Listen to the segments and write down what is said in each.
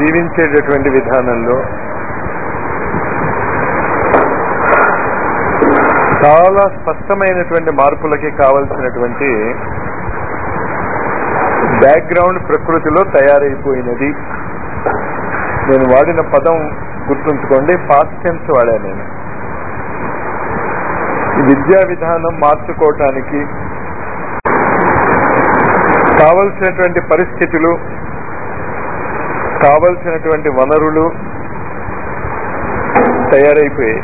జీవించేటటువంటి విధానంలో చాలా స్పష్టమైనటువంటి మార్పులకి కావలసినటువంటి బ్యాక్గ్రౌండ్ ప్రకృతిలో తయారైపోయినది నేను వాడిన పదం గుర్తుంచుకోండి పాస్ట్ టెన్స్ వాడాను నేను ఈ విద్యా విధానం మార్చుకోవటానికి కావలసినటువంటి పరిస్థితులు కావలసినటువంటి వనరులు తయారైపోయాయి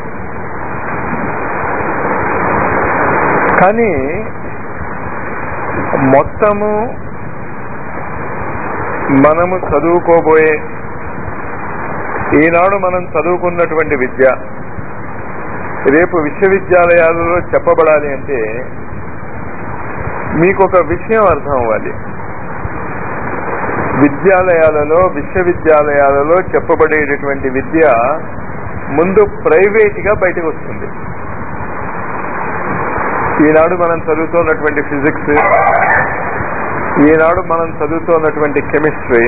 కానీ మొత్తము మనము చదువుకోబోయే ఈనాడు మనం చదువుకున్నటువంటి విద్య రేపు విశ్వవిద్యాలయాలలో చెప్పబడాలి అంటే మీకు ఒక విషయం అర్థం అవ్వాలి విద్యాలయాలలో విశ్వవిద్యాలయాలలో చెప్పబడేటటువంటి విద్య ముందు ప్రైవేట్ గా బయటకు వస్తుంది ఈనాడు మనం చదువుతున్నటువంటి ఫిజిక్స్ ఈనాడు మనం చదువుతున్నటువంటి కెమిస్ట్రీ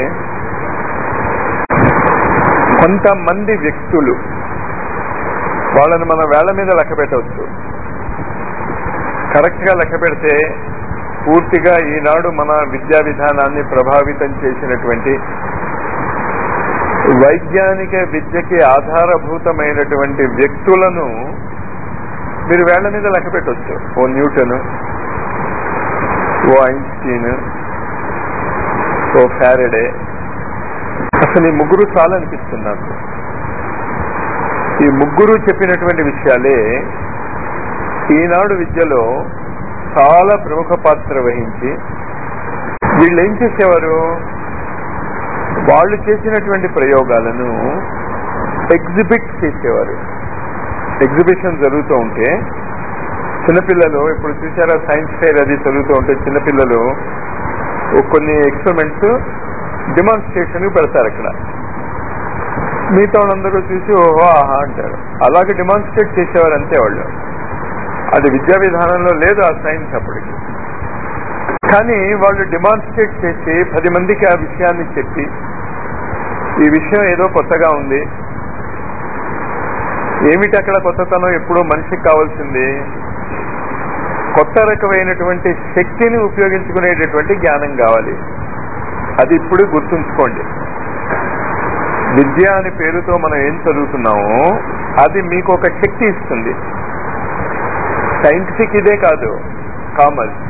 కొంతమంది వ్యక్తులు వాళ్ళని మన వేళ్ల మీద లెక్క పెట్టవచ్చు కరెక్ట్ గా లెక్క పెడితే పూర్తిగా ఈనాడు మన విద్యా విధానాన్ని ప్రభావితం చేసినటువంటి వైజ్ఞానిక విద్యకి ఆధారభూతమైనటువంటి వ్యక్తులను మీరు వేళ్ల మీద లెక్క పెట్టవచ్చు ఓ న్యూటన్ ఓ ఐన్స్టీన్ ఓ ఫ్యారడే అసలు ఈ ముగ్గురు చాలనిపిస్తుంది నాకు ఈ ముగ్గురు చెప్పినటువంటి విషయాలే ఈనాడు విద్యలో చాలా ప్రముఖ పాత్ర వహించి వీళ్ళు ఏం చేసేవారు వాళ్ళు చేసినటువంటి ప్రయోగాలను ఎగ్జిబిట్ చేసేవారు ఎగ్జిబిషన్ జరుగుతూ ఉంటే చిన్నపిల్లలు ఇప్పుడు చూసారా సైన్స్ ఫేర్ అది జరుగుతూ ఉంటే చిన్నపిల్లలు కొన్ని ఎక్స్పెరిమెంట్స్ డిమాన్స్ట్రేషన్ పెడతారు అక్కడ మిగతా వాళ్ళందరూ చూసి ఓహో ఆహా అంటారు అలాగే డిమాన్స్ట్రేట్ చేసేవారు అంతే వాళ్ళు అది విద్యా విధానంలో లేదు ఆ సైన్స్ అప్పటికి కానీ వాళ్ళు డిమాన్స్ట్రేట్ చేసి పది మందికి ఆ విషయాన్ని చెప్పి ఈ విషయం ఏదో కొత్తగా ఉంది ఏమిటి అక్కడ కొత్తతనం ఎప్పుడూ మనిషికి కావాల్సింది కొత్త రకమైనటువంటి శక్తిని ఉపయోగించుకునేటటువంటి జ్ఞానం కావాలి అది ఇప్పుడు గుర్తుంచుకోండి విద్య అనే పేరుతో మనం ఏం చదువుతున్నామో అది మీకు ఒక శక్తి ఇస్తుంది సైంటిఫిక్ ఇదే కాదు కామర్స్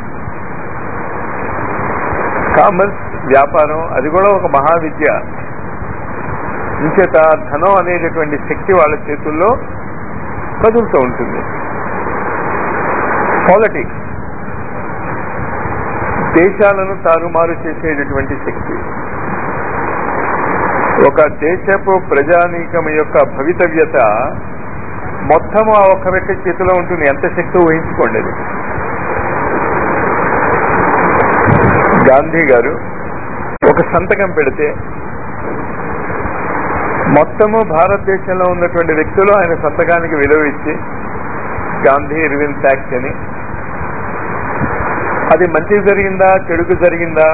కామర్స్ వ్యాపారం అది కూడా ఒక మహావిద్య ఇంచేత ధనం అనేటటువంటి శక్తి వాళ్ళ చేతుల్లో కదులుతూ ఉంటుంది పాలిటిక్స్ దేశాలను తారుమారు చేసేటటువంటి శక్తి ఒక దేశపు ప్రజానీకం యొక్క భవితవ్యత మొత్తం ఆ ఒక్క వ్యక్తి చేతిలో ఉంటుంది ఎంత శక్తి ఊహించుకోండి అది గాంధీ గారు ఒక సంతకం పెడితే మొత్తము భారతదేశంలో ఉన్నటువంటి వ్యక్తులు ఆయన సంతకానికి విలువ ఇచ్చి గాంధీ ఇర్విన్ ట్యాక్స్ అని అది మంచికి జరిగిందా చెడుకు జరిగిందా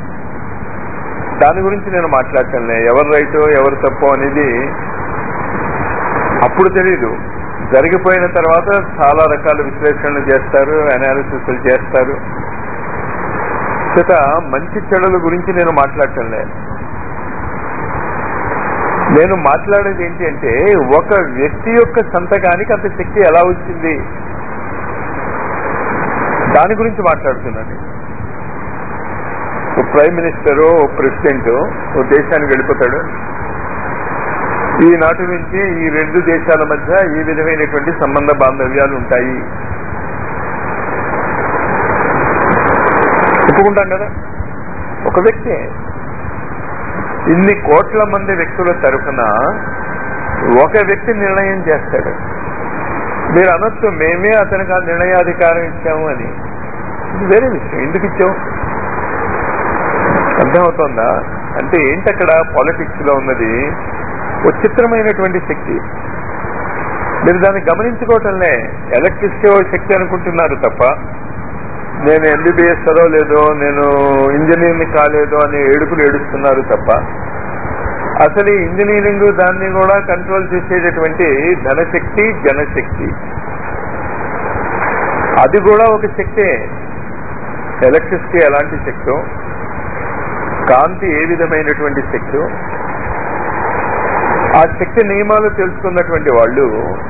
దాని గురించి నేను మాట్లాడటంలే ఎవరు రైటో ఎవరు తప్పు అనేది అప్పుడు తెలీదు జరిగిపోయిన తర్వాత చాలా రకాల విశ్లేషణలు చేస్తారు అనాలిసిస్ చేస్తారు చేత మంచి చెడుల గురించి నేను మాట్లాడటంలే నేను మాట్లాడేది ఏంటి అంటే ఒక వ్యక్తి యొక్క సంతకానికి అంత శక్తి ఎలా వచ్చింది దాని గురించి మాట్లాడుతున్నాను ఓ ప్రైమ్ మినిస్టర్ ఓ ప్రెసిడెంట్ ఓ దేశానికి వెళ్ళిపోతాడు ఈనాటి నుంచి ఈ రెండు దేశాల మధ్య ఈ విధమైనటువంటి సంబంధ బాంధవ్యాలు ఉంటాయి ఒప్పుకుంటాం కదా ఒక వ్యక్తి ఇన్ని కోట్ల మంది వ్యక్తుల తరఫున ఒక వ్యక్తి నిర్ణయం చేస్తాడు మీరు అనొచ్చు మేమే అతనికి ఆ నిర్ణయాధికారం ఇచ్చాము అని ఇది వేరే విషయం ఎందుకు ఇచ్చావు అర్థమవుతోందా అంటే ఏంటి అక్కడ పాలిటిక్స్ లో ఉన్నది ఒక చిత్రమైనటువంటి శక్తి మీరు దాన్ని గమనించుకోవటంలే ఎలక్ట్రిసిటీ ఓ శక్తి అనుకుంటున్నారు తప్ప నేను ఎంబీబీఎస్ చదవలేదు నేను ఇంజనీర్ని కాలేదు అని ఏడుపులు ఏడుస్తున్నారు తప్ప అసలు ఈ ఇంజనీరింగ్ దాన్ని కూడా కంట్రోల్ చేసేటటువంటి ధనశక్తి జనశక్తి అది కూడా ఒక శక్తే ఎలక్ట్రిసిటీ ఎలాంటి శక్తో కాంతి ఏ విధమైనటువంటి శక్తో ఆ శక్తి నియమాలు తెలుసుకున్నటువంటి వాళ్ళు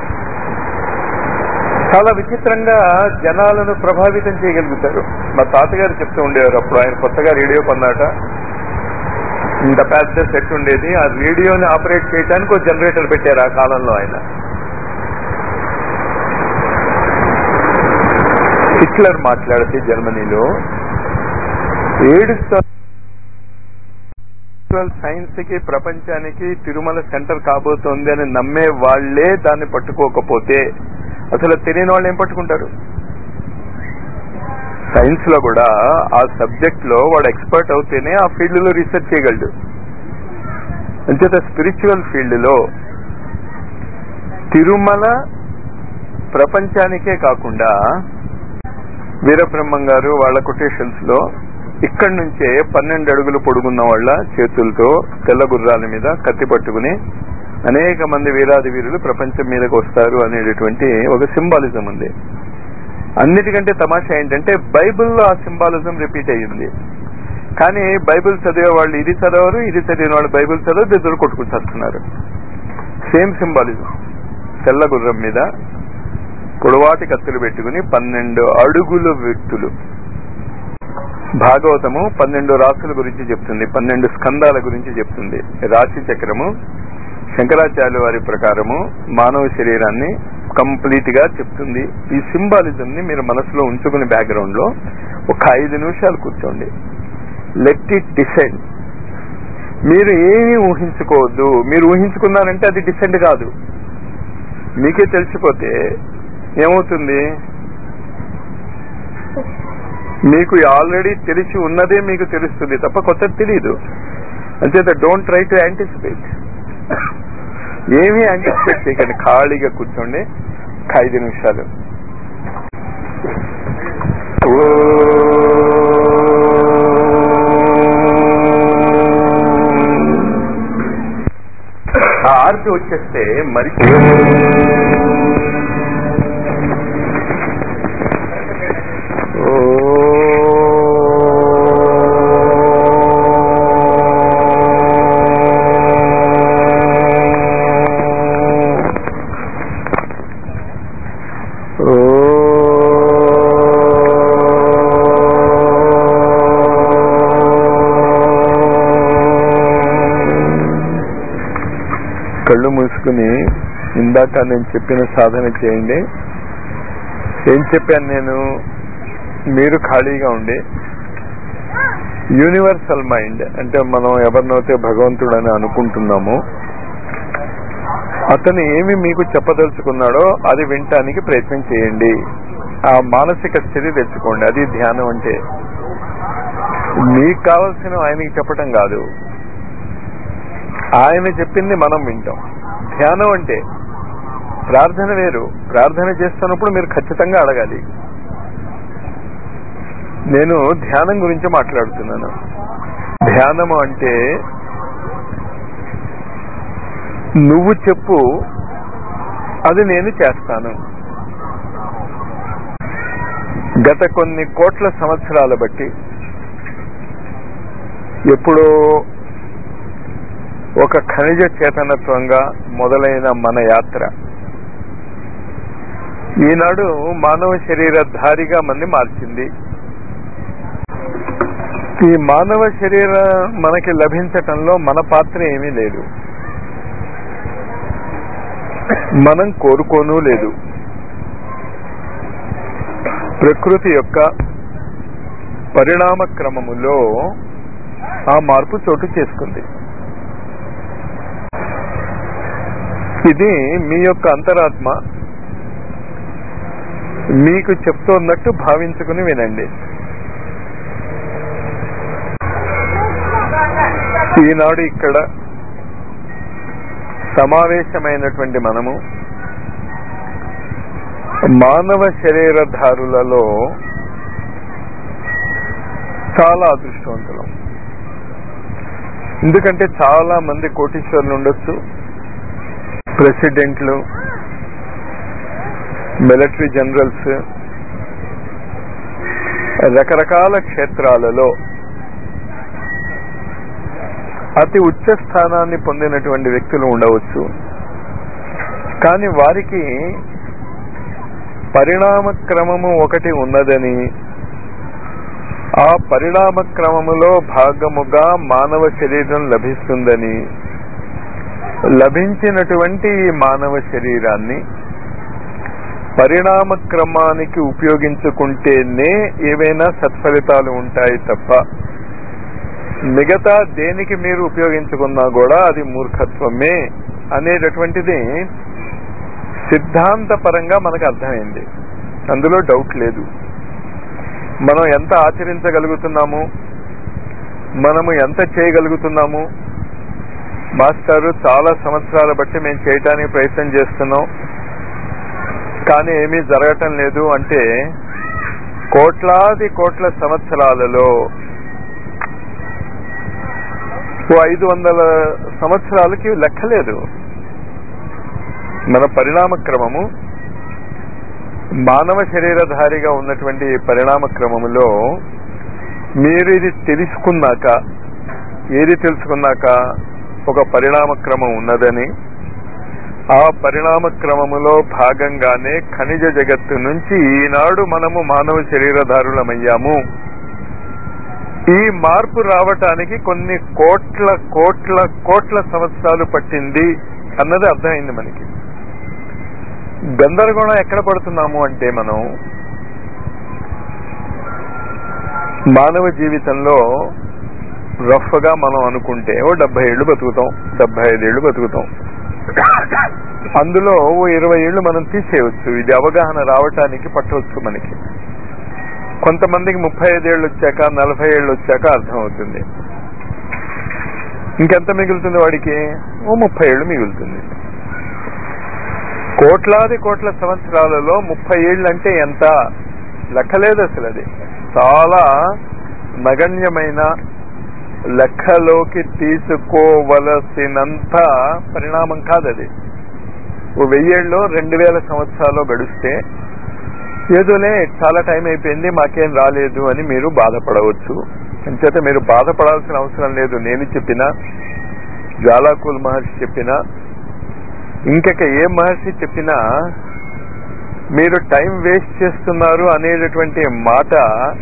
చాలా విచిత్రంగా జనాలను ప్రభావితం చేయగలుగుతారు మా తాతగారు చెప్తూ ఉండేవారు అప్పుడు ఆయన కొత్తగా రేడియో కొన్నాట ఇంత పెద్ద సెట్ ఉండేది ఆ రేడియోని ఆపరేట్ చేయడానికి ఒక జనరేటర్ పెట్టారు ఆ కాలంలో ఆయన హిట్లర్ మాట్లాడితే జర్మనీలో ఏడుస్తా సైన్స్ కి ప్రపంచానికి తిరుమల సెంటర్ కాబోతోంది అని నమ్మే వాళ్లే దాన్ని పట్టుకోకపోతే అసలు తెలియని వాళ్ళు ఏం పట్టుకుంటారు సైన్స్ లో కూడా ఆ సబ్జెక్ట్ లో వాడు ఎక్స్పర్ట్ అవుతేనే ఆ ఫీల్డ్ లో రీసెర్చ్ చేయగలడు అంచేత స్పిరిచువల్ ఫీల్డ్ లో తిరుమల ప్రపంచానికే కాకుండా వీరబ్రహ్మం గారు వాళ్ళ కొటేషన్స్ లో ఇక్కడి నుంచే పన్నెండు అడుగులు పొడుగున్న వాళ్ళ చేతులతో తెల్ల గుర్రాల మీద కత్తి పట్టుకుని అనేక మంది వీరాది వీరులు ప్రపంచం మీదకి వస్తారు అనేటటువంటి ఒక సింబాలిజం ఉంది అన్నిటికంటే తమాషా ఏంటంటే బైబిల్లో ఆ సింబాలిజం రిపీట్ అయ్యింది కానీ బైబిల్ చదివే వాళ్ళు ఇది చదవరు ఇది చదివిన వాళ్ళు బైబిల్ చదవరు ఇద్దరు కొట్టుకుని చేస్తున్నారు సేమ్ సింబాలిజం తెల్ల గుర్రం మీద పొడవాటి కత్తులు పెట్టుకుని పన్నెండు అడుగుల వ్యక్తులు భాగవతము పన్నెండు రాసుల గురించి చెప్తుంది పన్నెండు స్కందాల గురించి చెప్తుంది రాశి చక్రము శంకరాచార్య వారి ప్రకారము మానవ శరీరాన్ని కంప్లీట్ గా చెప్తుంది ఈ సింబాలిజం ని మీరు మనసులో ఉంచుకుని బ్యాక్గ్రౌండ్ లో ఒక ఐదు నిమిషాలు కూర్చోండి లెట్ ఇట్ డిసెండ్ మీరు ఏమీ ఊహించుకోవద్దు మీరు ఊహించుకున్నారంటే అది డిసెండ్ కాదు మీకే తెలిసిపోతే ఏమవుతుంది మీకు ఆల్రెడీ తెలిసి ఉన్నదే మీకు తెలుస్తుంది తప్ప కొత్తది తెలియదు అంచేత డోంట్ ట్రై టు యాంటిసిపేట్ ఏమీ యాంటిసిపేట్ చేయకండి ఖాళీగా కూర్చోండి ఒక ఐదు నిమిషాలు ఆ ఆర్తి వచ్చేస్తే మరి కళ్ళు మూసుకుని ఇందాక నేను చెప్పిన సాధన చేయండి ఏం చెప్పాను నేను మీరు ఖాళీగా ఉండి యూనివర్సల్ మైండ్ అంటే మనం ఎవరినైతే భగవంతుడు అని అనుకుంటున్నామో అతను ఏమి మీకు చెప్పదలుచుకున్నాడో అది వినటానికి ప్రయత్నం చేయండి ఆ మానసిక స్థితి తెచ్చుకోండి అది ధ్యానం అంటే మీకు కావాల్సిన ఆయనకి చెప్పటం కాదు ఆయన చెప్పింది మనం వింటాం ధ్యానం అంటే ప్రార్థన వేరు ప్రార్థన చేస్తున్నప్పుడు మీరు ఖచ్చితంగా అడగాలి నేను ధ్యానం గురించి మాట్లాడుతున్నాను ధ్యానము అంటే నువ్వు చెప్పు అది నేను చేస్తాను గత కొన్ని కోట్ల సంవత్సరాల బట్టి ఎప్పుడో ఒక ఖనిజ చేతనత్వంగా మొదలైన మన యాత్ర ఈనాడు మానవ శరీరధారిగా మంది మార్చింది ఈ మానవ శరీర మనకి లభించటంలో మన పాత్ర ఏమీ లేదు మనం కోరుకోను లేదు ప్రకృతి యొక్క పరిణామ క్రమములో ఆ మార్పు చోటు చేసుకుంది ఇది మీ యొక్క అంతరాత్మ మీకు చెప్తోన్నట్టు భావించుకుని వినండి ఈనాడు ఇక్కడ సమావేశమైనటువంటి మనము మానవ శరీరధారులలో చాలా అదృష్టవంతులం ఎందుకంటే చాలా మంది కోటీశ్వరులు ఉండొచ్చు ప్రెసిడెంట్లు మిలిటరీ జనరల్స్ రకరకాల క్షేత్రాలలో అతి ఉచ్చ స్థానాన్ని పొందినటువంటి వ్యక్తులు ఉండవచ్చు కానీ వారికి పరిణామ క్రమము ఒకటి ఉన్నదని ఆ పరిణామ క్రమములో భాగముగా మానవ శరీరం లభిస్తుందని లభించినటువంటి ఈ మానవ శరీరాన్ని పరిణామ క్రమానికి ఉపయోగించుకుంటేనే ఏవైనా సత్ఫలితాలు ఉంటాయి తప్ప మిగతా దేనికి మీరు ఉపయోగించుకున్నా కూడా అది మూర్ఖత్వమే అనేటటువంటిది సిద్ధాంతపరంగా మనకు అర్థమైంది అందులో డౌట్ లేదు మనం ఎంత ఆచరించగలుగుతున్నాము మనము ఎంత చేయగలుగుతున్నాము మాస్టారు చాలా సంవత్సరాల బట్టి మేము చేయటానికి ప్రయత్నం చేస్తున్నాం కానీ ఏమీ జరగటం లేదు అంటే కోట్లాది కోట్ల సంవత్సరాలలో ఓ ఐదు వందల సంవత్సరాలకి లెక్కలేదు మన పరిణామ క్రమము మానవ శరీరధారిగా ఉన్నటువంటి పరిణామ క్రమములో మీరు ఇది తెలుసుకున్నాక ఏది తెలుసుకున్నాక ఒక పరిణామ క్రమం ఉన్నదని ఆ పరిణామ క్రమములో భాగంగానే ఖనిజ జగత్తు నుంచి ఈనాడు మనము మానవ శరీరధారులమయ్యాము ఈ మార్పు రావటానికి కొన్ని కోట్ల కోట్ల కోట్ల సంవత్సరాలు పట్టింది అన్నది అర్థమైంది మనకి గందరగోళం ఎక్కడ పడుతున్నాము అంటే మనం మానవ జీవితంలో రఫ్ గా మనం అనుకుంటే ఓ డెబ్బై ఏళ్ళు బతుకుతాం డెబ్బై ఐదేళ్లు బతుకుతాం అందులో ఓ ఇరవై ఏళ్ళు మనం తీసేయవచ్చు ఇది అవగాహన రావటానికి పట్టవచ్చు మనకి కొంతమందికి ముప్పై ఐదేళ్ళు వచ్చాక నలభై ఏళ్ళు వచ్చాక అర్థమవుతుంది ఇంకెంత మిగులుతుంది వాడికి ఓ ముప్పై ఏళ్ళు మిగులుతుంది కోట్లాది కోట్ల సంవత్సరాలలో ముప్పై ఏళ్ళు అంటే ఎంత లెక్కలేదు అసలు అది చాలా నగణ్యమైన లెక్కలోకి తీసుకోవలసినంత పరిణామం కాదు అది ఓ వెయ్యేళ్ళు రెండు వేల సంవత్సరాలు గడిస్తే ఏదోలే చాలా టైం అయిపోయింది మాకేం రాలేదు అని మీరు బాధపడవచ్చు అంచేత మీరు బాధపడాల్సిన అవసరం లేదు నేను చెప్పినా జాలాకుల్ మహర్షి చెప్పినా ఇంకొక ఏ మహర్షి చెప్పినా మీరు టైం వేస్ట్ చేస్తున్నారు అనేటటువంటి మాట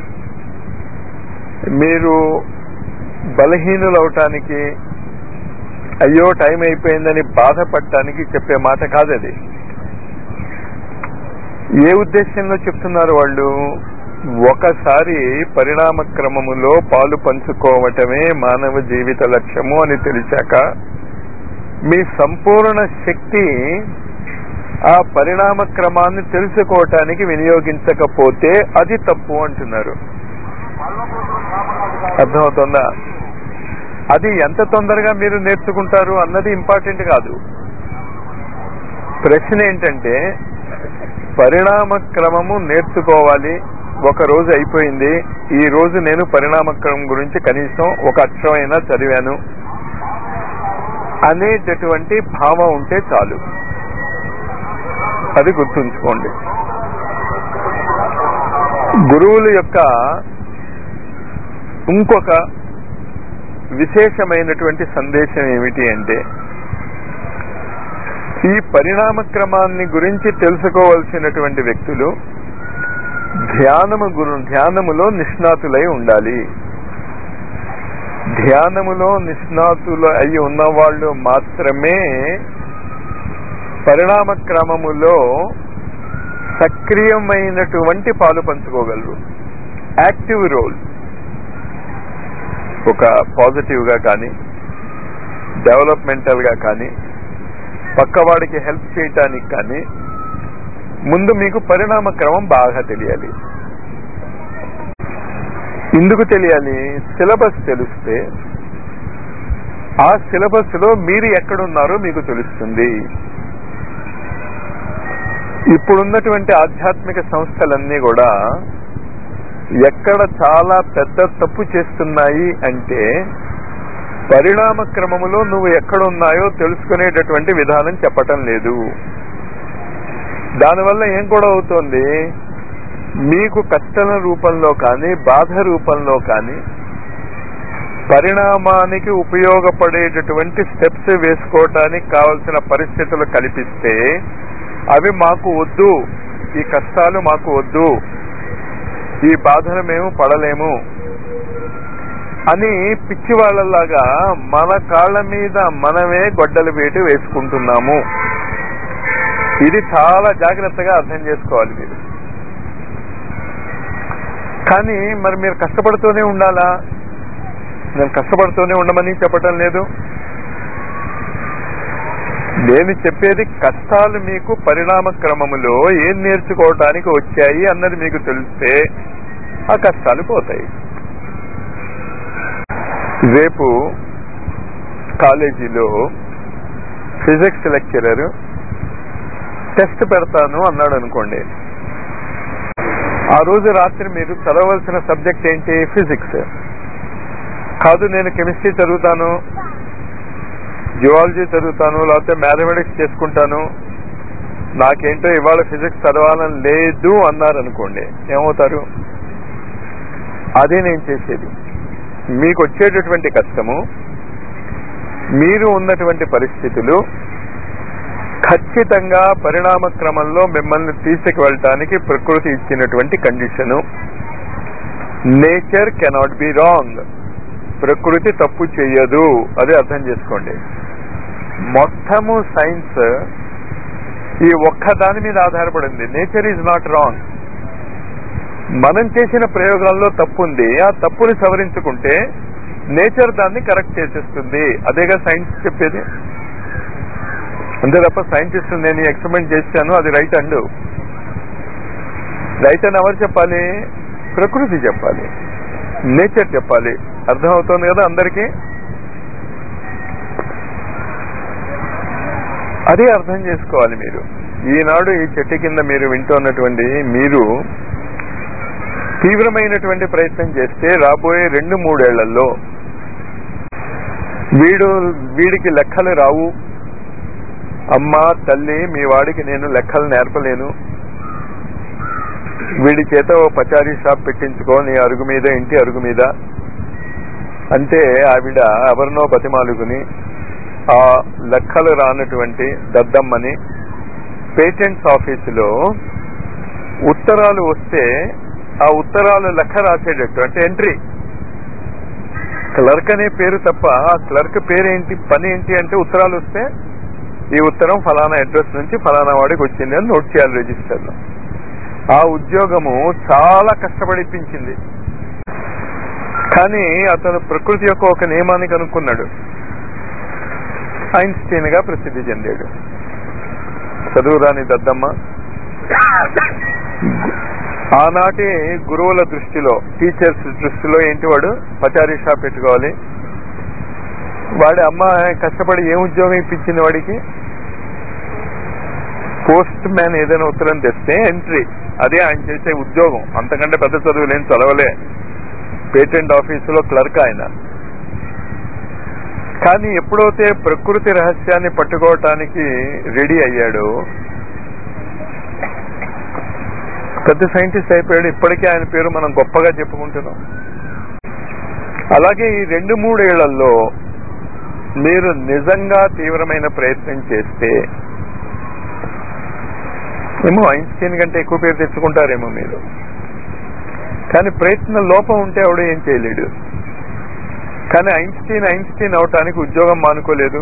మీరు బలహీనులవటానికి అయ్యో టైం అయిపోయిందని బాధపడటానికి చెప్పే మాట కాదది ఏ ఉద్దేశంలో చెప్తున్నారు వాళ్ళు ఒకసారి పరిణామ క్రమములో పాలు పంచుకోవటమే మానవ జీవిత లక్ష్యము అని తెలిసాక మీ సంపూర్ణ శక్తి ఆ పరిణామ క్రమాన్ని తెలుసుకోవటానికి వినియోగించకపోతే అది తప్పు అంటున్నారు అర్థమవుతుందా అది ఎంత తొందరగా మీరు నేర్చుకుంటారు అన్నది ఇంపార్టెంట్ కాదు ప్రశ్న ఏంటంటే పరిణామ క్రమము నేర్చుకోవాలి ఒక రోజు అయిపోయింది ఈ రోజు నేను పరిణామ క్రమం గురించి కనీసం ఒక అక్షరమైనా చదివాను అనేటటువంటి భావం ఉంటే చాలు అది గుర్తుంచుకోండి గురువుల యొక్క ఇంకొక విశేషమైనటువంటి సందేశం ఏమిటి అంటే ఈ పరిణామ క్రమాన్ని గురించి తెలుసుకోవలసినటువంటి వ్యక్తులు ధ్యానము గురు ధ్యానములో నిష్ణాతులై ఉండాలి ధ్యానములో నిష్ణాతులు అయి ఉన్న వాళ్ళు మాత్రమే పరిణామ క్రమములో సక్రియమైనటువంటి పాలు పంచుకోగలరు యాక్టివ్ రోల్ ఒక పాజిటివ్ గా కానీ డెవలప్మెంటల్ గా కానీ పక్కవాడికి హెల్ప్ చేయటానికి కానీ ముందు మీకు పరిణామ క్రమం బాగా తెలియాలి ఎందుకు తెలియాలి సిలబస్ తెలిస్తే ఆ సిలబస్ లో మీరు ఎక్కడున్నారో మీకు తెలుస్తుంది ఇప్పుడున్నటువంటి ఆధ్యాత్మిక సంస్థలన్నీ కూడా ఎక్కడ చాలా పెద్ద తప్పు చేస్తున్నాయి అంటే పరిణామ క్రమములో నువ్వు ఎక్కడున్నాయో తెలుసుకునేటటువంటి విధానం చెప్పటం లేదు దానివల్ల ఏం కూడా అవుతోంది మీకు కష్టల రూపంలో కానీ బాధ రూపంలో కానీ పరిణామానికి ఉపయోగపడేటటువంటి స్టెప్స్ వేసుకోవటానికి కావలసిన పరిస్థితులు కల్పిస్తే అవి మాకు వద్దు ఈ కష్టాలు మాకు వద్దు ఈ బాధలు మేము పడలేము అని పిచ్చి వాళ్ళలాగా మన కాళ్ళ మీద మనమే గొడ్డలు వేటు వేసుకుంటున్నాము ఇది చాలా జాగ్రత్తగా అర్థం చేసుకోవాలి మీరు కానీ మరి మీరు కష్టపడుతూనే ఉండాలా నేను కష్టపడుతూనే ఉండమని చెప్పటం లేదు నేను చెప్పేది కష్టాలు మీకు పరిణామ క్రమములో ఏం నేర్చుకోవటానికి వచ్చాయి అన్నది మీకు తెలిస్తే ఆ కష్టాలు పోతాయి రేపు కాలేజీలో ఫిజిక్స్ లెక్చరర్ టెస్ట్ పెడతాను అన్నాడు అనుకోండి ఆ రోజు రాత్రి మీరు చదవలసిన సబ్జెక్ట్ ఏంటి ఫిజిక్స్ కాదు నేను కెమిస్ట్రీ చదువుతాను జియాలజీ చదువుతాను లేకపోతే మ్యాథమెటిక్స్ చేసుకుంటాను నాకేంటో ఇవాళ ఫిజిక్స్ చదవాలని లేదు అన్నారనుకోండి ఏమవుతారు అదే నేను చేసేది మీకు వచ్చేటటువంటి కష్టము మీరు ఉన్నటువంటి పరిస్థితులు ఖచ్చితంగా పరిణామ క్రమంలో మిమ్మల్ని తీసుకువెళ్ళటానికి ప్రకృతి ఇచ్చినటువంటి condition nature cannot be wrong ప్రకృతి తప్పు చెయ్యదు అది అర్థం చేసుకోండి మొత్తము సైన్స్ ఈ ఒక్క దాని మీద ఆధారపడింది నేచర్ ఈజ్ నాట్ రాంగ్ మనం చేసిన ప్రయోగాల్లో తప్పు ఉంది ఆ తప్పుని సవరించుకుంటే నేచర్ దాన్ని కరెక్ట్ చేసేస్తుంది అదేగా సైన్స్ చెప్పేది అంతే తప్ప సైంటిస్ట్ నేను ఎక్స్పెరిమెంట్ చేశాను అది రైట్ అండు రైట్ అని ఎవరు చెప్పాలి ప్రకృతి చెప్పాలి నేచర్ చెప్పాలి అర్థమవుతోంది కదా అందరికీ అదే అర్థం చేసుకోవాలి మీరు ఈనాడు ఈ చెట్టు కింద మీరు వింటున్నటువంటి మీరు తీవ్రమైనటువంటి ప్రయత్నం చేస్తే రాబోయే రెండు మూడేళ్లలో వీడు వీడికి లెక్కలు రావు అమ్మ తల్లి మీ వాడికి నేను లెక్కలు నేర్పలేను వీడి చేత ఓ పచారీ షాప్ పెట్టించుకో నీ అరుగు మీద ఇంటి అరుగు మీద అంటే ఆవిడ ఎవరినో బతిమాలుకుని ఆ లెక్కలు రానటువంటి దద్దమ్మని పేటెంట్స్ ఆఫీసులో ఉత్తరాలు వస్తే ఆ ఉత్తరాలు లెక్క రాసేటట్టు అంటే ఎంట్రీ క్లర్క్ అనే పేరు తప్ప ఆ క్లర్క్ పేరేంటి పని ఏంటి అంటే ఉత్తరాలు వస్తే ఈ ఉత్తరం ఫలానా అడ్రస్ నుంచి ఫలానా వాడికి వచ్చింది అని నోట్ చేయాలి రిజిస్టర్లో ఆ ఉద్యోగము చాలా కష్టపడిపించింది కానీ అతను ప్రకృతి యొక్క ఒక నియమాన్ని కనుక్కున్నాడు ఐన్స్టీన్ గా ప్రసిద్ధి చెందాడు చదువురాని దద్దమ్మ ఆనాటి గురువుల దృష్టిలో టీచర్స్ దృష్టిలో ఏంటి వాడు పచారీ షాప్ పెట్టుకోవాలి వాడి అమ్మ కష్టపడి ఏ ఉద్యోగం ఇప్పించింది వాడికి పోస్ట్ మ్యాన్ ఏదైనా ఉత్తరం తెస్తే ఎంట్రీ అదే ఆయన చేసే ఉద్యోగం అంతకంటే పెద్ద చదువులేం చదవలే పేటెంట్ ఆఫీసులో క్లర్క్ ఆయన కానీ ఎప్పుడైతే ప్రకృతి రహస్యాన్ని పట్టుకోవటానికి రెడీ అయ్యాడో పెద్ద సైంటిస్ట్ అయిపోయాడు ఇప్పటికే ఆయన పేరు మనం గొప్పగా చెప్పుకుంటున్నాం అలాగే ఈ రెండు మూడేళ్లలో మీరు నిజంగా తీవ్రమైన ప్రయత్నం చేస్తే ఏమో ఐన్స్టీన్ కంటే ఎక్కువ పేరు తెచ్చుకుంటారేమో మీరు కానీ ప్రయత్న లోపం ఉంటే ఆవిడ ఏం చేయలేడు కానీ ఐన్స్టీన్ ఐన్స్టీన్ అవటానికి ఉద్యోగం మానుకోలేదు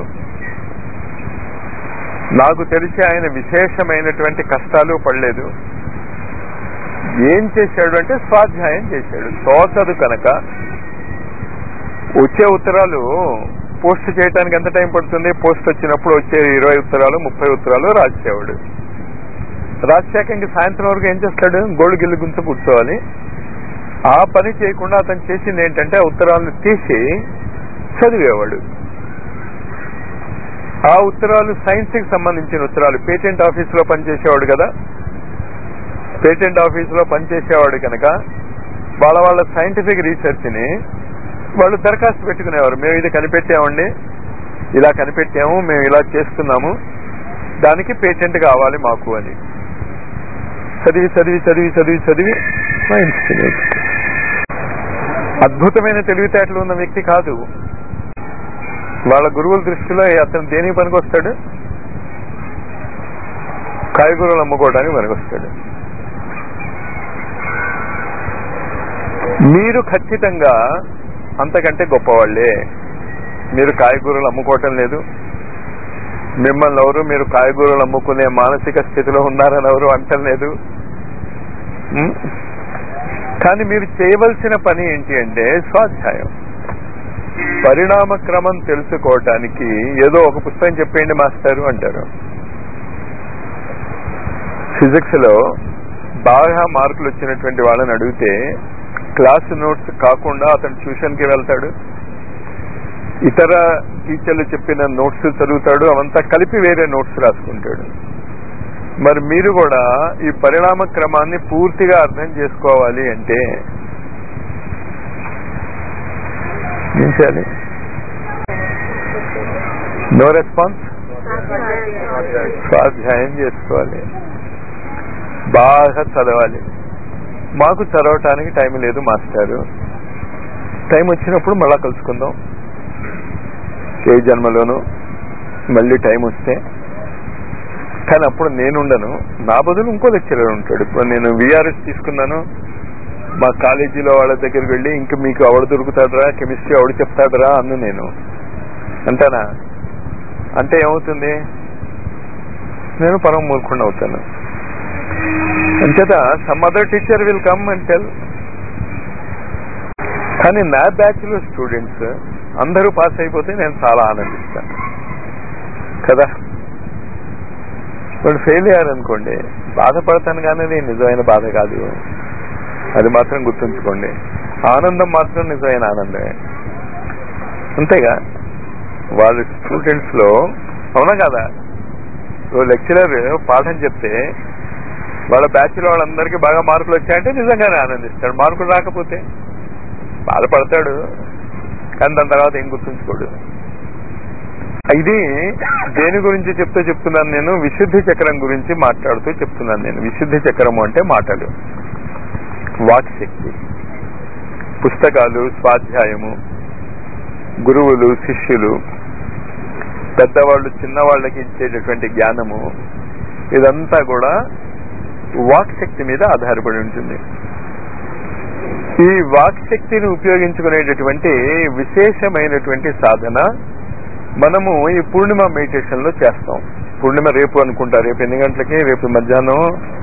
నాకు తెలిసి ఆయన విశేషమైనటువంటి కష్టాలు పడలేదు ఏం చేశాడు అంటే స్వాధ్యాయం చేశాడు తోచదు కనుక వచ్చే ఉత్తరాలు పోస్ట్ చేయడానికి ఎంత టైం పడుతుంది పోస్ట్ వచ్చినప్పుడు వచ్చే ఇరవై ఉత్తరాలు ముప్పై ఉత్తరాలు రాసేవాడు రాశాక ఇంక సాయంత్రం వరకు ఏం చేస్తాడు గోడు గిల్లు గుంత కూర్చోవాలి ఆ పని చేయకుండా అతను చేసింది ఏంటంటే ఆ ఉత్తరాలను తీసి చదివేవాడు ఆ ఉత్తరాలు సైన్స్ కి సంబంధించిన ఉత్తరాలు పేటెంట్ ఆఫీస్ లో పనిచేసేవాడు కదా పేటెంట్ ఆఫీస్ లో పనిచేసేవాడు కనుక వాళ్ళ వాళ్ళ సైంటిఫిక్ రీసెర్చ్ ని వాళ్ళు దరఖాస్తు పెట్టుకునేవారు మేము ఇది కనిపెట్టామండి ఇలా కనిపెట్టాము మేము ఇలా చేస్తున్నాము దానికి పేటెంట్ కావాలి మాకు అని చదివి చదివి చదివి చదివి చదివి సైన్స్ అద్భుతమైన తెలివితేటలు ఉన్న వ్యక్తి కాదు వాళ్ళ గురువుల దృష్టిలో అతను దేనికి పనికొస్తాడు కాయగూరలు అమ్ముకోవడానికి పనికొస్తాడు మీరు ఖచ్చితంగా అంతకంటే గొప్పవాళ్లే మీరు కాయగూరలు అమ్ముకోవటం లేదు మిమ్మల్ని ఎవరు మీరు కాయగూరలు అమ్ముకునే మానసిక స్థితిలో ఉన్నారని ఎవరు అంటలేదు ఉం? కానీ మీరు చేయవలసిన పని ఏంటి అంటే స్వాధ్యాయం పరిణామ క్రమం తెలుసుకోవటానికి ఏదో ఒక పుస్తకం చెప్పేయండి మాస్టారు అంటారు ఫిజిక్స్ లో బాగా మార్కులు వచ్చినటువంటి వాళ్ళని అడిగితే క్లాస్ నోట్స్ కాకుండా అతను ట్యూషన్ కి వెళ్తాడు ఇతర టీచర్లు చెప్పిన నోట్స్ చదువుతాడు అవంతా కలిపి వేరే నోట్స్ రాసుకుంటాడు మరి మీరు కూడా ఈ పరిణామ క్రమాన్ని పూర్తిగా అర్థం చేసుకోవాలి అంటే ఏం చేయాలి నో రెస్పాన్స్ స్వాధ్యాయం చేసుకోవాలి బాగా చదవాలి మాకు చదవటానికి టైం లేదు మాస్టారు టైం వచ్చినప్పుడు మళ్ళా కలుసుకుందాం ఏ జన్మలోనూ మళ్ళీ టైం వస్తే కానీ అప్పుడు నేనుండను నా బదులు ఇంకో లెక్చరర్ ఉంటాడు ఇప్పుడు నేను విఆర్ఎస్ తీసుకున్నాను మా కాలేజీలో వాళ్ళ దగ్గరికి వెళ్ళి ఇంక మీకు ఎవడు దొరుకుతాడరా కెమిస్ట్రీ ఎవడు చెప్తాడరా అన్ను నేను అంటానా అంటే ఏమవుతుంది నేను పరమ మూర్ఖుండ అవుతాను అంచేత some other teacher will come and tell కానీ నా బ్యాచ్ లో స్టూడెంట్స్ అందరూ పాస్ అయిపోతే నేను చాలా ఆనందిస్తాను కదా వాళ్ళు ఫెయిల్ అయ్యారనుకోండి బాధపడతాను కానీ అది నిజమైన బాధ కాదు అది మాత్రం గుర్తుంచుకోండి ఆనందం మాత్రం నిజమైన ఆనందమే అంతేగా వాళ్ళ స్టూడెంట్స్ లో అవునా కదా ఓ లెక్చరర్ పాఠం చెప్తే వాళ్ళ బ్యాచ్ లో వాళ్ళందరికీ బాగా మార్కులు వచ్చాయంటే నిజంగానే ఆనందిస్తాడు మార్కులు రాకపోతే బాధపడతాడు కానీ దాని తర్వాత ఏం గుర్తుంచుకోడు ఇది దేని గురించి చెప్తూ చెప్తున్నాను నేను విశుద్ధి చక్రం గురించి మాట్లాడుతూ చెప్తున్నాను నేను విశుద్ధి చక్రము అంటే మాటలు వాక్ శక్తి పుస్తకాలు స్వాధ్యాయము గురువులు శిష్యులు పెద్దవాళ్ళు చిన్నవాళ్ళకి ఇచ్చేటటువంటి జ్ఞానము ఇదంతా కూడా వాక్ శక్తి మీద ఆధారపడి ఉంటుంది ఈ వాక్ శక్తిని ఉపయోగించుకునేటటువంటి విశేషమైనటువంటి సాధన మనము ఈ పూర్ణిమ మెడిటేషన్ లో చేస్తాం పూర్ణిమ రేపు అనుకుంటా రేపు ఎన్ని గంటలకి రేపు మధ్యాహ్నం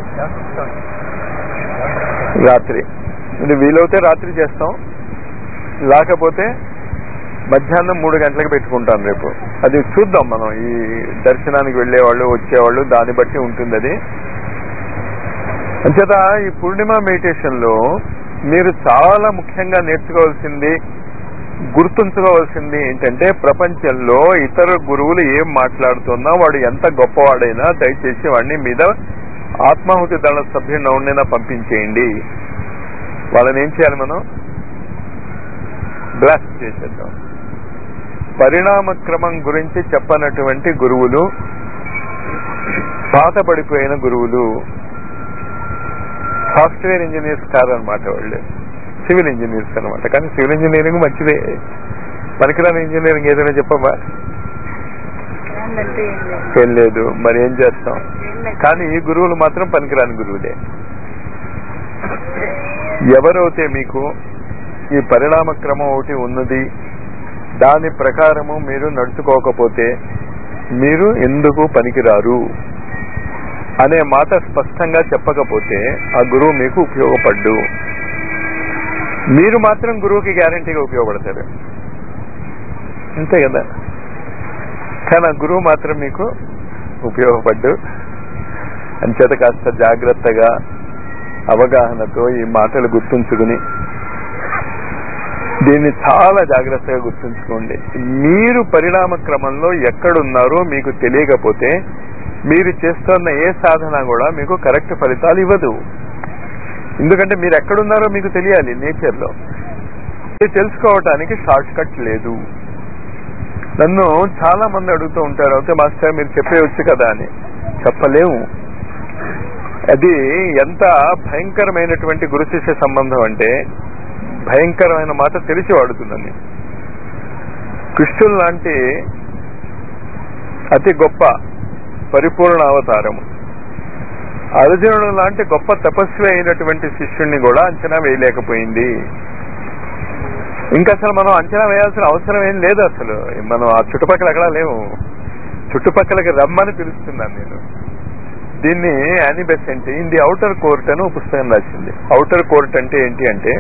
రాత్రి ఇది వీలవుతే రాత్రి చేస్తాం లేకపోతే మధ్యాహ్నం మూడు గంటలకు పెట్టుకుంటాం రేపు అది చూద్దాం మనం ఈ దర్శనానికి వెళ్ళేవాళ్ళు వచ్చేవాళ్ళు దాన్ని బట్టి ఉంటుంది అది అంచేత ఈ పూర్ణిమ మెడిటేషన్ లో మీరు చాలా ముఖ్యంగా నేర్చుకోవాల్సింది గుర్తుంచుకోవాల్సింది ఏంటంటే ప్రపంచంలో ఇతర గురువులు ఏం మాట్లాడుతున్నా వాడు ఎంత గొప్పవాడైనా దయచేసి వాడిని మీద ఆత్మాహుతి దళ సభ్యుని ఎవరినైనా పంపించేయండి వాళ్ళని ఏం చేయాలి మనం బ్లాస్ట్ చేసేద్దాం పరిణామ క్రమం గురించి చెప్పనటువంటి గురువులు పాతపడిపోయిన గురువులు సాఫ్ట్వేర్ ఇంజనీర్స్ కారనమాట వాళ్ళు సివిల్ ఇంజనీర్స్ అనమాట కానీ సివిల్ ఇంజనీరింగ్ మంచిదే పనికిరాని ఇంజనీరింగ్ ఏదైనా చెప్పమ్మా ఏంటంటే ఏం లేదు. ఏం లేదు మరి ఏం చేస్తాం ఏం లేదు. కానీ ఈ గురువులు మాత్రం పనికిరాని గురువులే ఎవరైతే మీకు ఈ పరిణామ క్రమం ఒకటి ఉన్నది దాని ప్రకారము మీరు నడుచుకోకపోతే మీరు ఎందుకు పనికిరారు అనే మాట స్పష్టంగా చెప్పకపోతే ఆ గురువు మీకు ఉపయోగపడ్డు మీరు మాత్రం గురువుకి గ్యారంటీగా ఉపయోగపడతారు అంతే కదా కానీ ఆ గురువు మాత్రం మీకు ఉపయోగపడ్డు అంచేత కాస్త జాగ్రత్తగా అవగాహనతో ఈ మాటలు గుర్తుంచుకుని దీన్ని చాలా జాగ్రత్తగా గుర్తుంచుకోండి మీరు పరిణామ క్రమంలో ఎక్కడున్నారో మీకు తెలియకపోతే మీరు చేస్తున్న ఏ సాధన కూడా మీకు కరెక్ట్ ఫలితాలు ఇవ్వదు ఎందుకంటే మీరు ఎక్కడున్నారో మీకు తెలియాలి నేచర్లో ఇది తెలుసుకోవటానికి షార్ట్ కట్ లేదు నన్ను చాలా మంది అడుగుతూ ఉంటారు అయితే మాస్టర్ మీరు చెప్పేయచ్చు కదా అని చెప్పలేము అది ఎంత భయంకరమైనటువంటి గురు శిష్య సంబంధం అంటే భయంకరమైన మాట తెలిసి వాడుతుందని కృష్ణుడు లాంటి అతి గొప్ప పరిపూర్ణ అవతారము అర్జునుడు లాంటి గొప్ప తపస్వి అయినటువంటి శిష్యుణ్ణి కూడా అంచనా వేయలేకపోయింది ఇంకా అసలు మనం అంచనా వేయాల్సిన అవసరం ఏం లేదు అసలు మనం ఆ చుట్టుపక్కల ఎక్కడా లేవు చుట్టుపక్కలకి రమ్మని పిలుస్తున్నాను నేను దీన్ని Annie Besant in the outer court అని ఒక పుస్తకం రాసింది అవుటర్ కోర్ట్ అంటే ఏంటి అంటే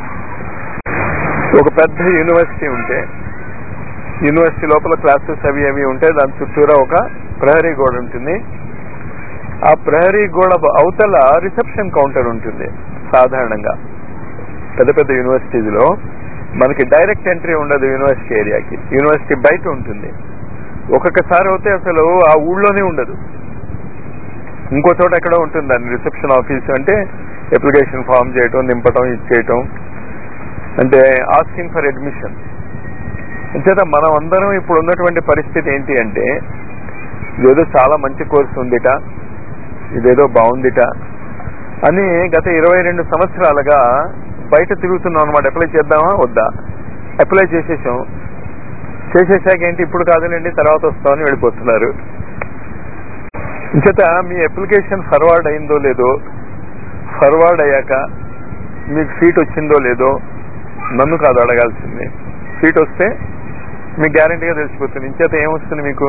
ఒక పెద్ద యూనివర్సిటీ ఉంటే యూనివర్సిటీ లోపల క్లాసెస్ అవి అవి ఉంటే దాని చుట్టూరా ఒక ప్రహరీ గోడ ఉంటుంది ఆ ప్రహరీ గోడ అవతల రిసెప్షన్ కౌంటర్ ఉంటుంది సాధారణంగా పెద్ద పెద్ద యూనివర్సిటీలో మనకి డైరెక్ట్ ఎంట్రీ ఉండదు యూనివర్సిటీ ఏరియాకి యూనివర్సిటీ బయట ఉంటుంది ఒక్కొక్కసారి అయితే అసలు ఆ ఊళ్ళోనే ఉండదు ఇంకో చోట ఎక్కడో ఉంటుంది దాన్ని రిసెప్షన్ ఆఫీస్ అంటే అప్లికేషన్ ఫామ్ చేయటం నింపటం ఇచ్చేయటం అంటే ఆస్కింగ్ ఫర్ అడ్మిషన్ అంచేత మనం అందరం ఇప్పుడు ఉన్నటువంటి పరిస్థితి ఏంటి అంటే ఇదేదో చాలా మంచి కోర్సు ఉందిట ఇదేదో బాగుందిట అని గత ఇరవై రెండు సంవత్సరాలుగా బయట తిరుగుతున్నాం అనమాట అప్లై చేద్దామా వద్దా అప్లై చేసేసాం చేసేసాక ఏంటి ఇప్పుడు కాదులేండి తర్వాత వస్తామని వెళ్ళిపోతున్నారు ఇంచేత మీ అప్లికేషన్ ఫార్వర్డ్ అయిందో లేదో ఫార్వర్డ్ అయ్యాక మీకు సీట్ వచ్చిందో లేదో నన్ను కాదు అడగాల్సింది సీట్ వస్తే మీకు గ్యారంటీగా తెలిసిపోతుంది ఇంచేత ఏమొస్తుంది మీకు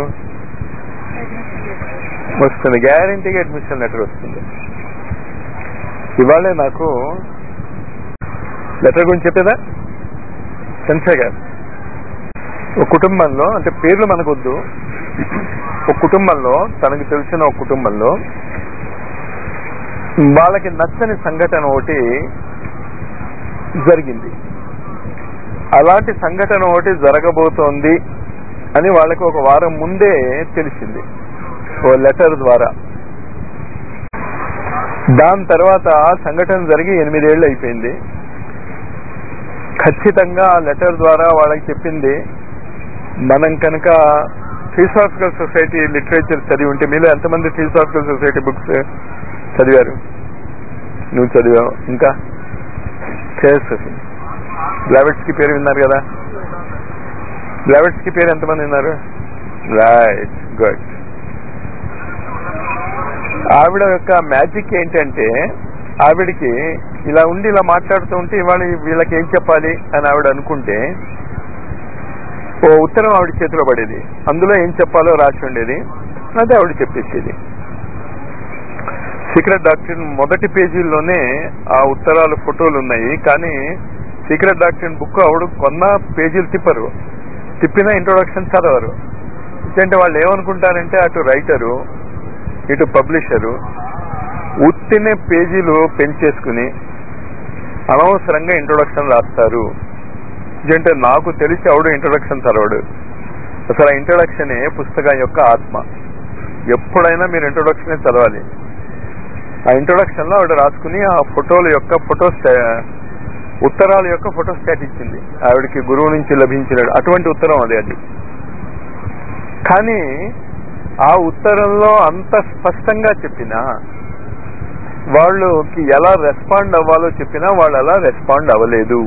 వస్తుంది గ్యారంటీగా అడ్మిషన్ లెటర్ వస్తుంది ఇవాళే నాకు లెటర్ గురించి చెప్పేదా సెన్సర్ గారు ఒక కుటుంబంలో అంటే పేర్లు మనకొద్దు ఒక కుటుంబంలో తనకు తెలిసిన ఒక కుటుంబంలో వాళ్ళకి నచ్చని సంఘటన ఒకటి జరిగింది అలాంటి సంఘటన ఒకటి జరగబోతోంది అని వాళ్ళకి ఒక వారం ముందే తెలిసింది ఓ లెటర్ ద్వారా దాని తర్వాత ఆ సంఘటన జరిగి ఎనిమిదేళ్లు అయిపోయింది ఖచ్చితంగా ఆ లెటర్ ద్వారా వాళ్ళకి చెప్పింది మనం కనుక థియోసాఫికల్ సొసైటీ లిటరేచర్ చదివి ఉంటే మీలో ఎంతమంది థియోసాఫికల్ సొసైటీ బుక్స్ చదివారు నువ్వు చదివావు ఇంకా బ్లావెట్స్ కి పేరు విన్నారు కదా బ్లావెట్స్ కి పేరు ఎంతమంది విన్నారు రైట్ గుడ్ ఆవిడ యొక్క మ్యాజిక్ ఏంటంటే ఆవిడికి ఇలా ఉండి ఇలా మాట్లాడుతూ ఉంటే ఇవాళ వీళ్ళకి ఏం చెప్పాలి అని ఆవిడ అనుకుంటే ఓ ఉత్తరం ఆవిడ చేతిలో పడేది అందులో ఏం చెప్పాలో రాసి ఉండేది అదే ఆవిడ చెప్పేసేది సీక్రెట్ డాక్టర్ మొదటి పేజీల్లోనే ఆ ఉత్తరాలు ఫోటోలు ఉన్నాయి కానీ సీక్రెట్ డాక్టర్ బుక్ ఆవిడ కొన్న పేజీలు తిప్పరు తిప్పిన ఇంట్రొడక్షన్ చదవరు అంటే వాళ్ళు ఏమనుకుంటారంటే అటు రైటరు ఇటు పబ్లిషరు ఉత్తినే పేజీలు పెంచేసుకుని అనవసరంగా ఇంట్రొడక్షన్ రాస్తారు అంటే నాకు తెలిసి ఆవిడ ఇంట్రొడక్షన్ చదవడు అసలు ఆ ఇంట్రొడక్షనే పుస్తకం యొక్క ఆత్మ ఎప్పుడైనా మీరు ఇంట్రొడక్షన్ చదవాలి ఆ ఇంట్రొడక్షన్ లో ఆవిడ రాసుకుని ఆ ఫోటోల యొక్క ఫోటో ఉత్తరాల యొక్క ఫోటో స్టాట్ ఇచ్చింది ఆవిడకి గురువు నుంచి లభించిన అటువంటి ఉత్తరం అది అది కానీ ఆ ఉత్తరంలో అంత స్పష్టంగా చెప్పినా వాళ్ళకి ఎలా రెస్పాండ్ అవ్వాలో చెప్పినా వాళ్ళు అలా రెస్పాండ్ అవ్వలేదు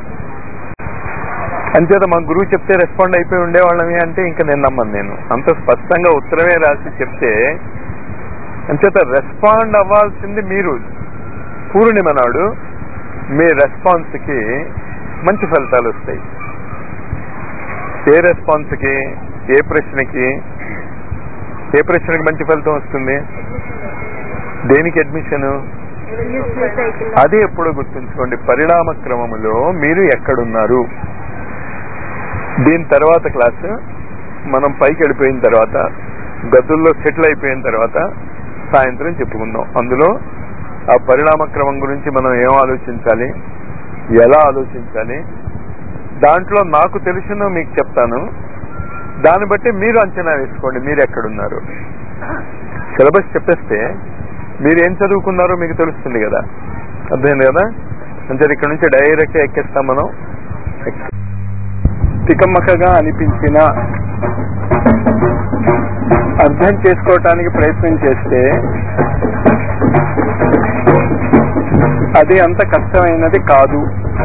అంచేత మా గురువు చెప్తే రెస్పాండ్ అయిపోయి ఉండేవాళ్ళమి అంటే ఇంకా నేను నమ్మను నేను అంత స్పష్టంగా ఉత్తరమే రాసి చెప్తే అంచేత రెస్పాండ్ అవ్వాల్సింది మీరు పూర్ణిమ నాడు మీ రెస్పాన్స్ కి మంచి ఫలితాలు వస్తాయి ఏ రెస్పాన్స్ కి ఏ ప్రశ్నకి ఏ ప్రశ్నకి మంచి ఫలితం వస్తుంది దేనికి అడ్మిషన్ అది ఎప్పుడు గుర్తుంచుకోండి పరిణామ క్రమములో మీరు ఎక్కడున్నారు దీని తర్వాత క్లాస్ మనం పైకి వెళ్ళిపోయిన తర్వాత గదుల్లో సెటిల్ అయిపోయిన తర్వాత సాయంత్రం చెప్పుకుందాం అందులో ఆ పరిణామ క్రమం గురించి మనం ఏం ఆలోచించాలి ఎలా ఆలోచించాలి దాంట్లో నాకు తెలిసిన మీకు చెప్తాను దాన్ని బట్టి మీరు అంచనా వేసుకోండి మీరు ఎక్కడున్నారు సిలబస్ చెప్పేస్తే మీరు ఏం చదువుకున్నారో మీకు తెలుస్తుంది కదా అర్థమైంది కదా అంటే ఇక్కడ నుంచి డైరెక్ట్ ఎక్కేస్తాం మనం శక్తి తికమకగా అనిపించిన అర్థం చేసుకోవటానికి ప్రయత్నం చేస్తే అది అంత కష్టమైనది కాదు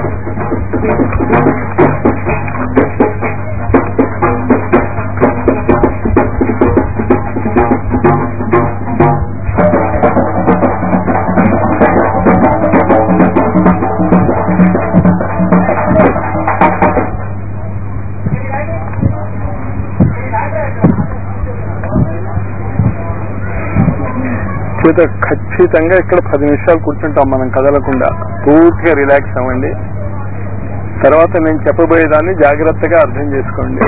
చేత ఖచ్చితంగా ఇక్కడ పది నిమిషాలు కూర్చుంటాం మనం కదలకుండా పూర్తిగా రిలాక్స్ అవ్వండి తర్వాత నేను చెప్పబోయేదాన్ని జాగ్రత్తగా అర్థం చేసుకోండి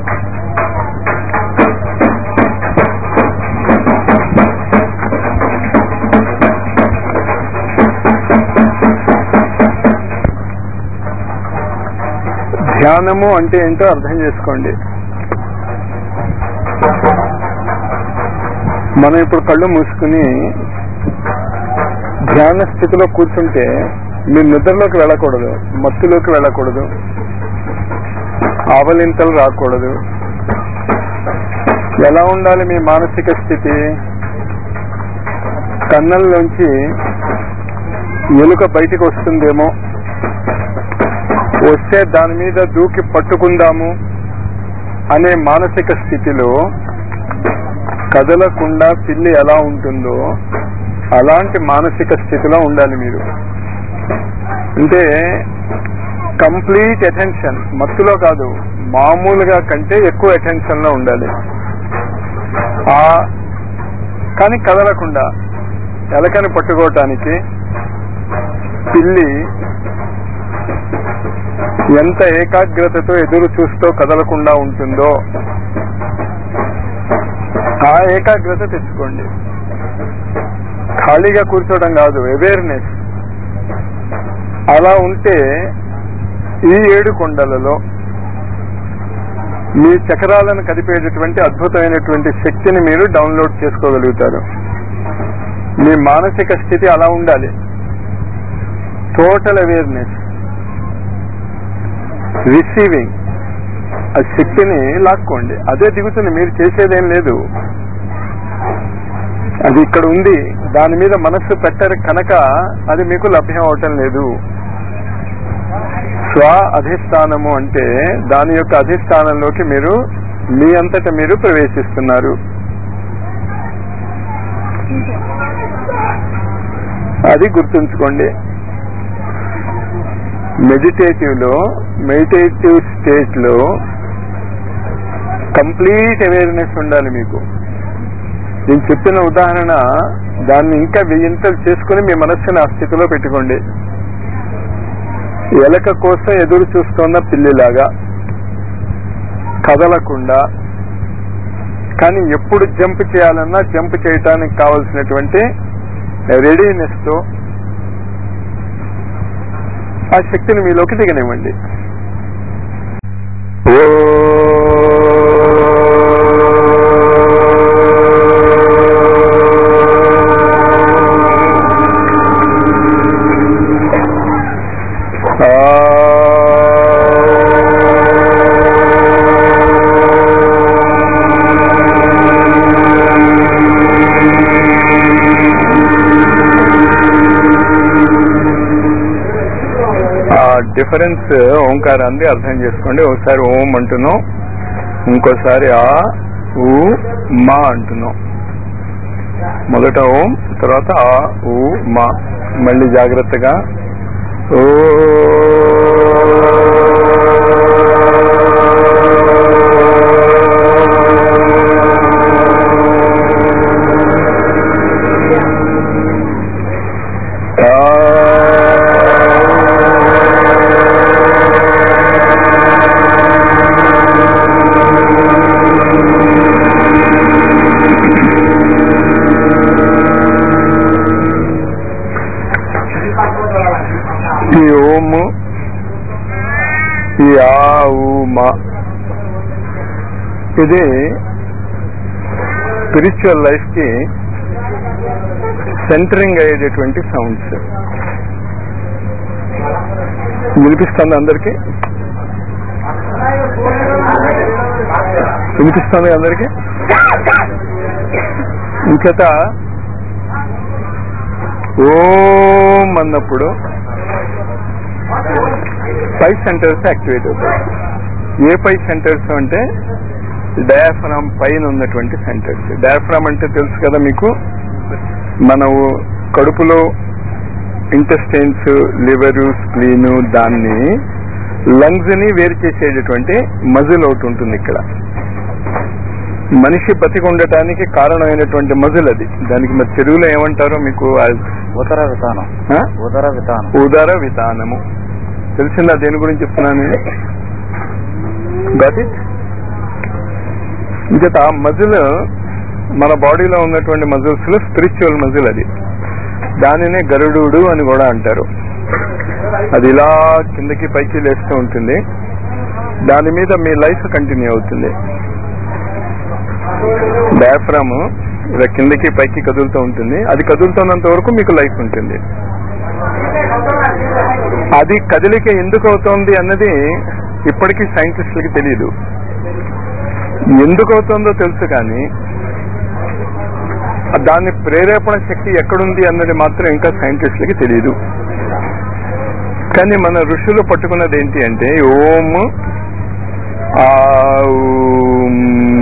ధ్యానము అంటే ఏంటో అర్థం చేసుకోండి మనం ఇప్పుడు కళ్ళు మూసుకుని ధ్యాన స్థితిలో కూర్చుంటే మీరు నిద్రలోకి వెళ్ళకూడదు మత్తులోకి వెళ్ళకూడదు ఆవలింతలు రాకూడదు ఎలా ఉండాలి మీ మానసిక స్థితి కన్నల్లోంచి ఎలుక బయటికి వస్తుందేమో వస్తే దాని మీద దూకి పట్టుకుందాము అనే మానసిక స్థితిలో కదలకుండా పిల్లి ఎలా ఉంటుందో అలాంటి మానసిక స్థితిలో ఉండాలి మీరు అంటే కంప్లీట్ అటెన్షన్ మత్తులో కాదు మామూలుగా కంటే ఎక్కువ అటెన్షన్ లో ఉండాలి ఆ కానీ కదలకుండా ఎలకని పట్టుకోవటానికి పిల్లి ఎంత ఏకాగ్రతతో ఎదురు చూస్తూ కదలకుండా ఉంటుందో ఆ ఏకాగ్రత తెచ్చుకోండి ఖాళీగా కూర్చోవడం కాదు అవేర్నెస్ అలా ఉంటే ఈ ఏడు కొండలలో మీ చక్రాలను కదిపేటటువంటి అద్భుతమైనటువంటి శక్తిని మీరు డౌన్లోడ్ చేసుకోగలుగుతారు మీ మానసిక స్థితి అలా ఉండాలి టోటల్ అవేర్నెస్ రిసీవింగ్ ఆ శక్తిని లాక్కోండి అదే దిగుతుంది మీరు చేసేదేం లేదు అది ఇక్కడ ఉంది దాని మీద మనస్సు పెట్టరు కనుక అది మీకు లభ్యం అవటం లేదు స్వ అధిష్టానము అంటే దాని యొక్క అధిష్టానంలోకి మీరు మీ అంతట మీరు ప్రవేశిస్తున్నారు అది గుర్తుంచుకోండి మెడిటేటివ్ లో మెడిటేటివ్ స్టేట్ లో కంప్లీట్ అవేర్నెస్ ఉండాలి మీకు నేను చెప్పిన ఉదాహరణ దాన్ని ఇంకా వెయ్యింతలు చేసుకుని మీ మనస్సుని ఆ స్థితిలో పెట్టుకోండి ఎలక కోసం ఎదురు చూస్తున్న పిల్లిలాగా కదలకుండా కానీ ఎప్పుడు జంప్ చేయాలన్నా జంప్ చేయటానికి కావలసినటువంటి రెడీనెస్ తో ఆ శక్తిని మీలోకి దిగనివ్వండి ఆ డిఫరెన్స్ ఓంకారాన్ని అర్థం చేసుకోండి ఒకసారి ఓం అంటున్నాం ఇంకోసారి ఆ ఊ మా అంటున్నాం మొదట ఓం తర్వాత ఆ ఊ మా మళ్ళీ జాగ్రత్తగా ఓ ఈ ఓము ఈ ఆ ఊ మా ఇది స్పిరిచువల్ లైఫ్ కి సెంటరింగ్ అయ్యేటటువంటి సౌండ్స్ వినిపిస్తుంది అందరికి వినిపిస్తుంది అందరికి ఇంచేత ఓం అన్నప్పుడు పై సెంటర్స్ యాక్టివేట్ అవుతాయి ఏ పై సెంటర్స్ అంటే డయాఫ్రామ్ పైన ఉన్నటువంటి సెంటర్స్ డయాఫ్రామ్ అంటే తెలుసు కదా మీకు మన కడుపులో ఇంటెస్టైన్స్ లివరు స్ప్లీను దాన్ని లంగ్స్ ని వేరు చేసేటటువంటి మజిల్ ఒకటి ఉంటుంది ఇక్కడ మనిషి బతికి ఉండటానికి కారణమైనటువంటి మజిల్ అది దానికి మరి తెలుగులో ఏమంటారో మీకు ఉదర విధానం ఆ? ఉదర విధానం ఉదర విధానము తెలిసిందా దేని గురించి చెప్తున్నాను గట్ ఇట్ ఇంకట మజిల్ మన బాడీలో ఉన్నటువంటి మజిల్స్ లో స్పిరిచువల్ మజిల్ అది దానినే గరుడు అని కూడా అంటారు అది ఇలా కిందకి పైకి లేస్తూ ఉంటుంది దాని మీద మీ లైఫ్ కంటిన్యూ అవుతుంది డయాఫ్రామ్ ఇలా కిందకి పైకి కదులుతూ ఉంటుంది అది కదులుతున్నంత వరకు మీకు లైఫ్ ఉంటుంది అది కదలిక ఎందుకు అవుతోంది అన్నది ఇప్పటికీ సైంటిస్టులకి తెలియదు ఎందుకు అవుతుందో తెలుసు కానీ దాని ప్రేరేపణ శక్తి ఎక్కడుంది అన్నది మాత్రం ఇంకా సైంటిస్టులకి తెలియదు కానీ మన ఋషులు పట్టుకున్నది ఏంటి అంటే ఓం ఆ ఊం.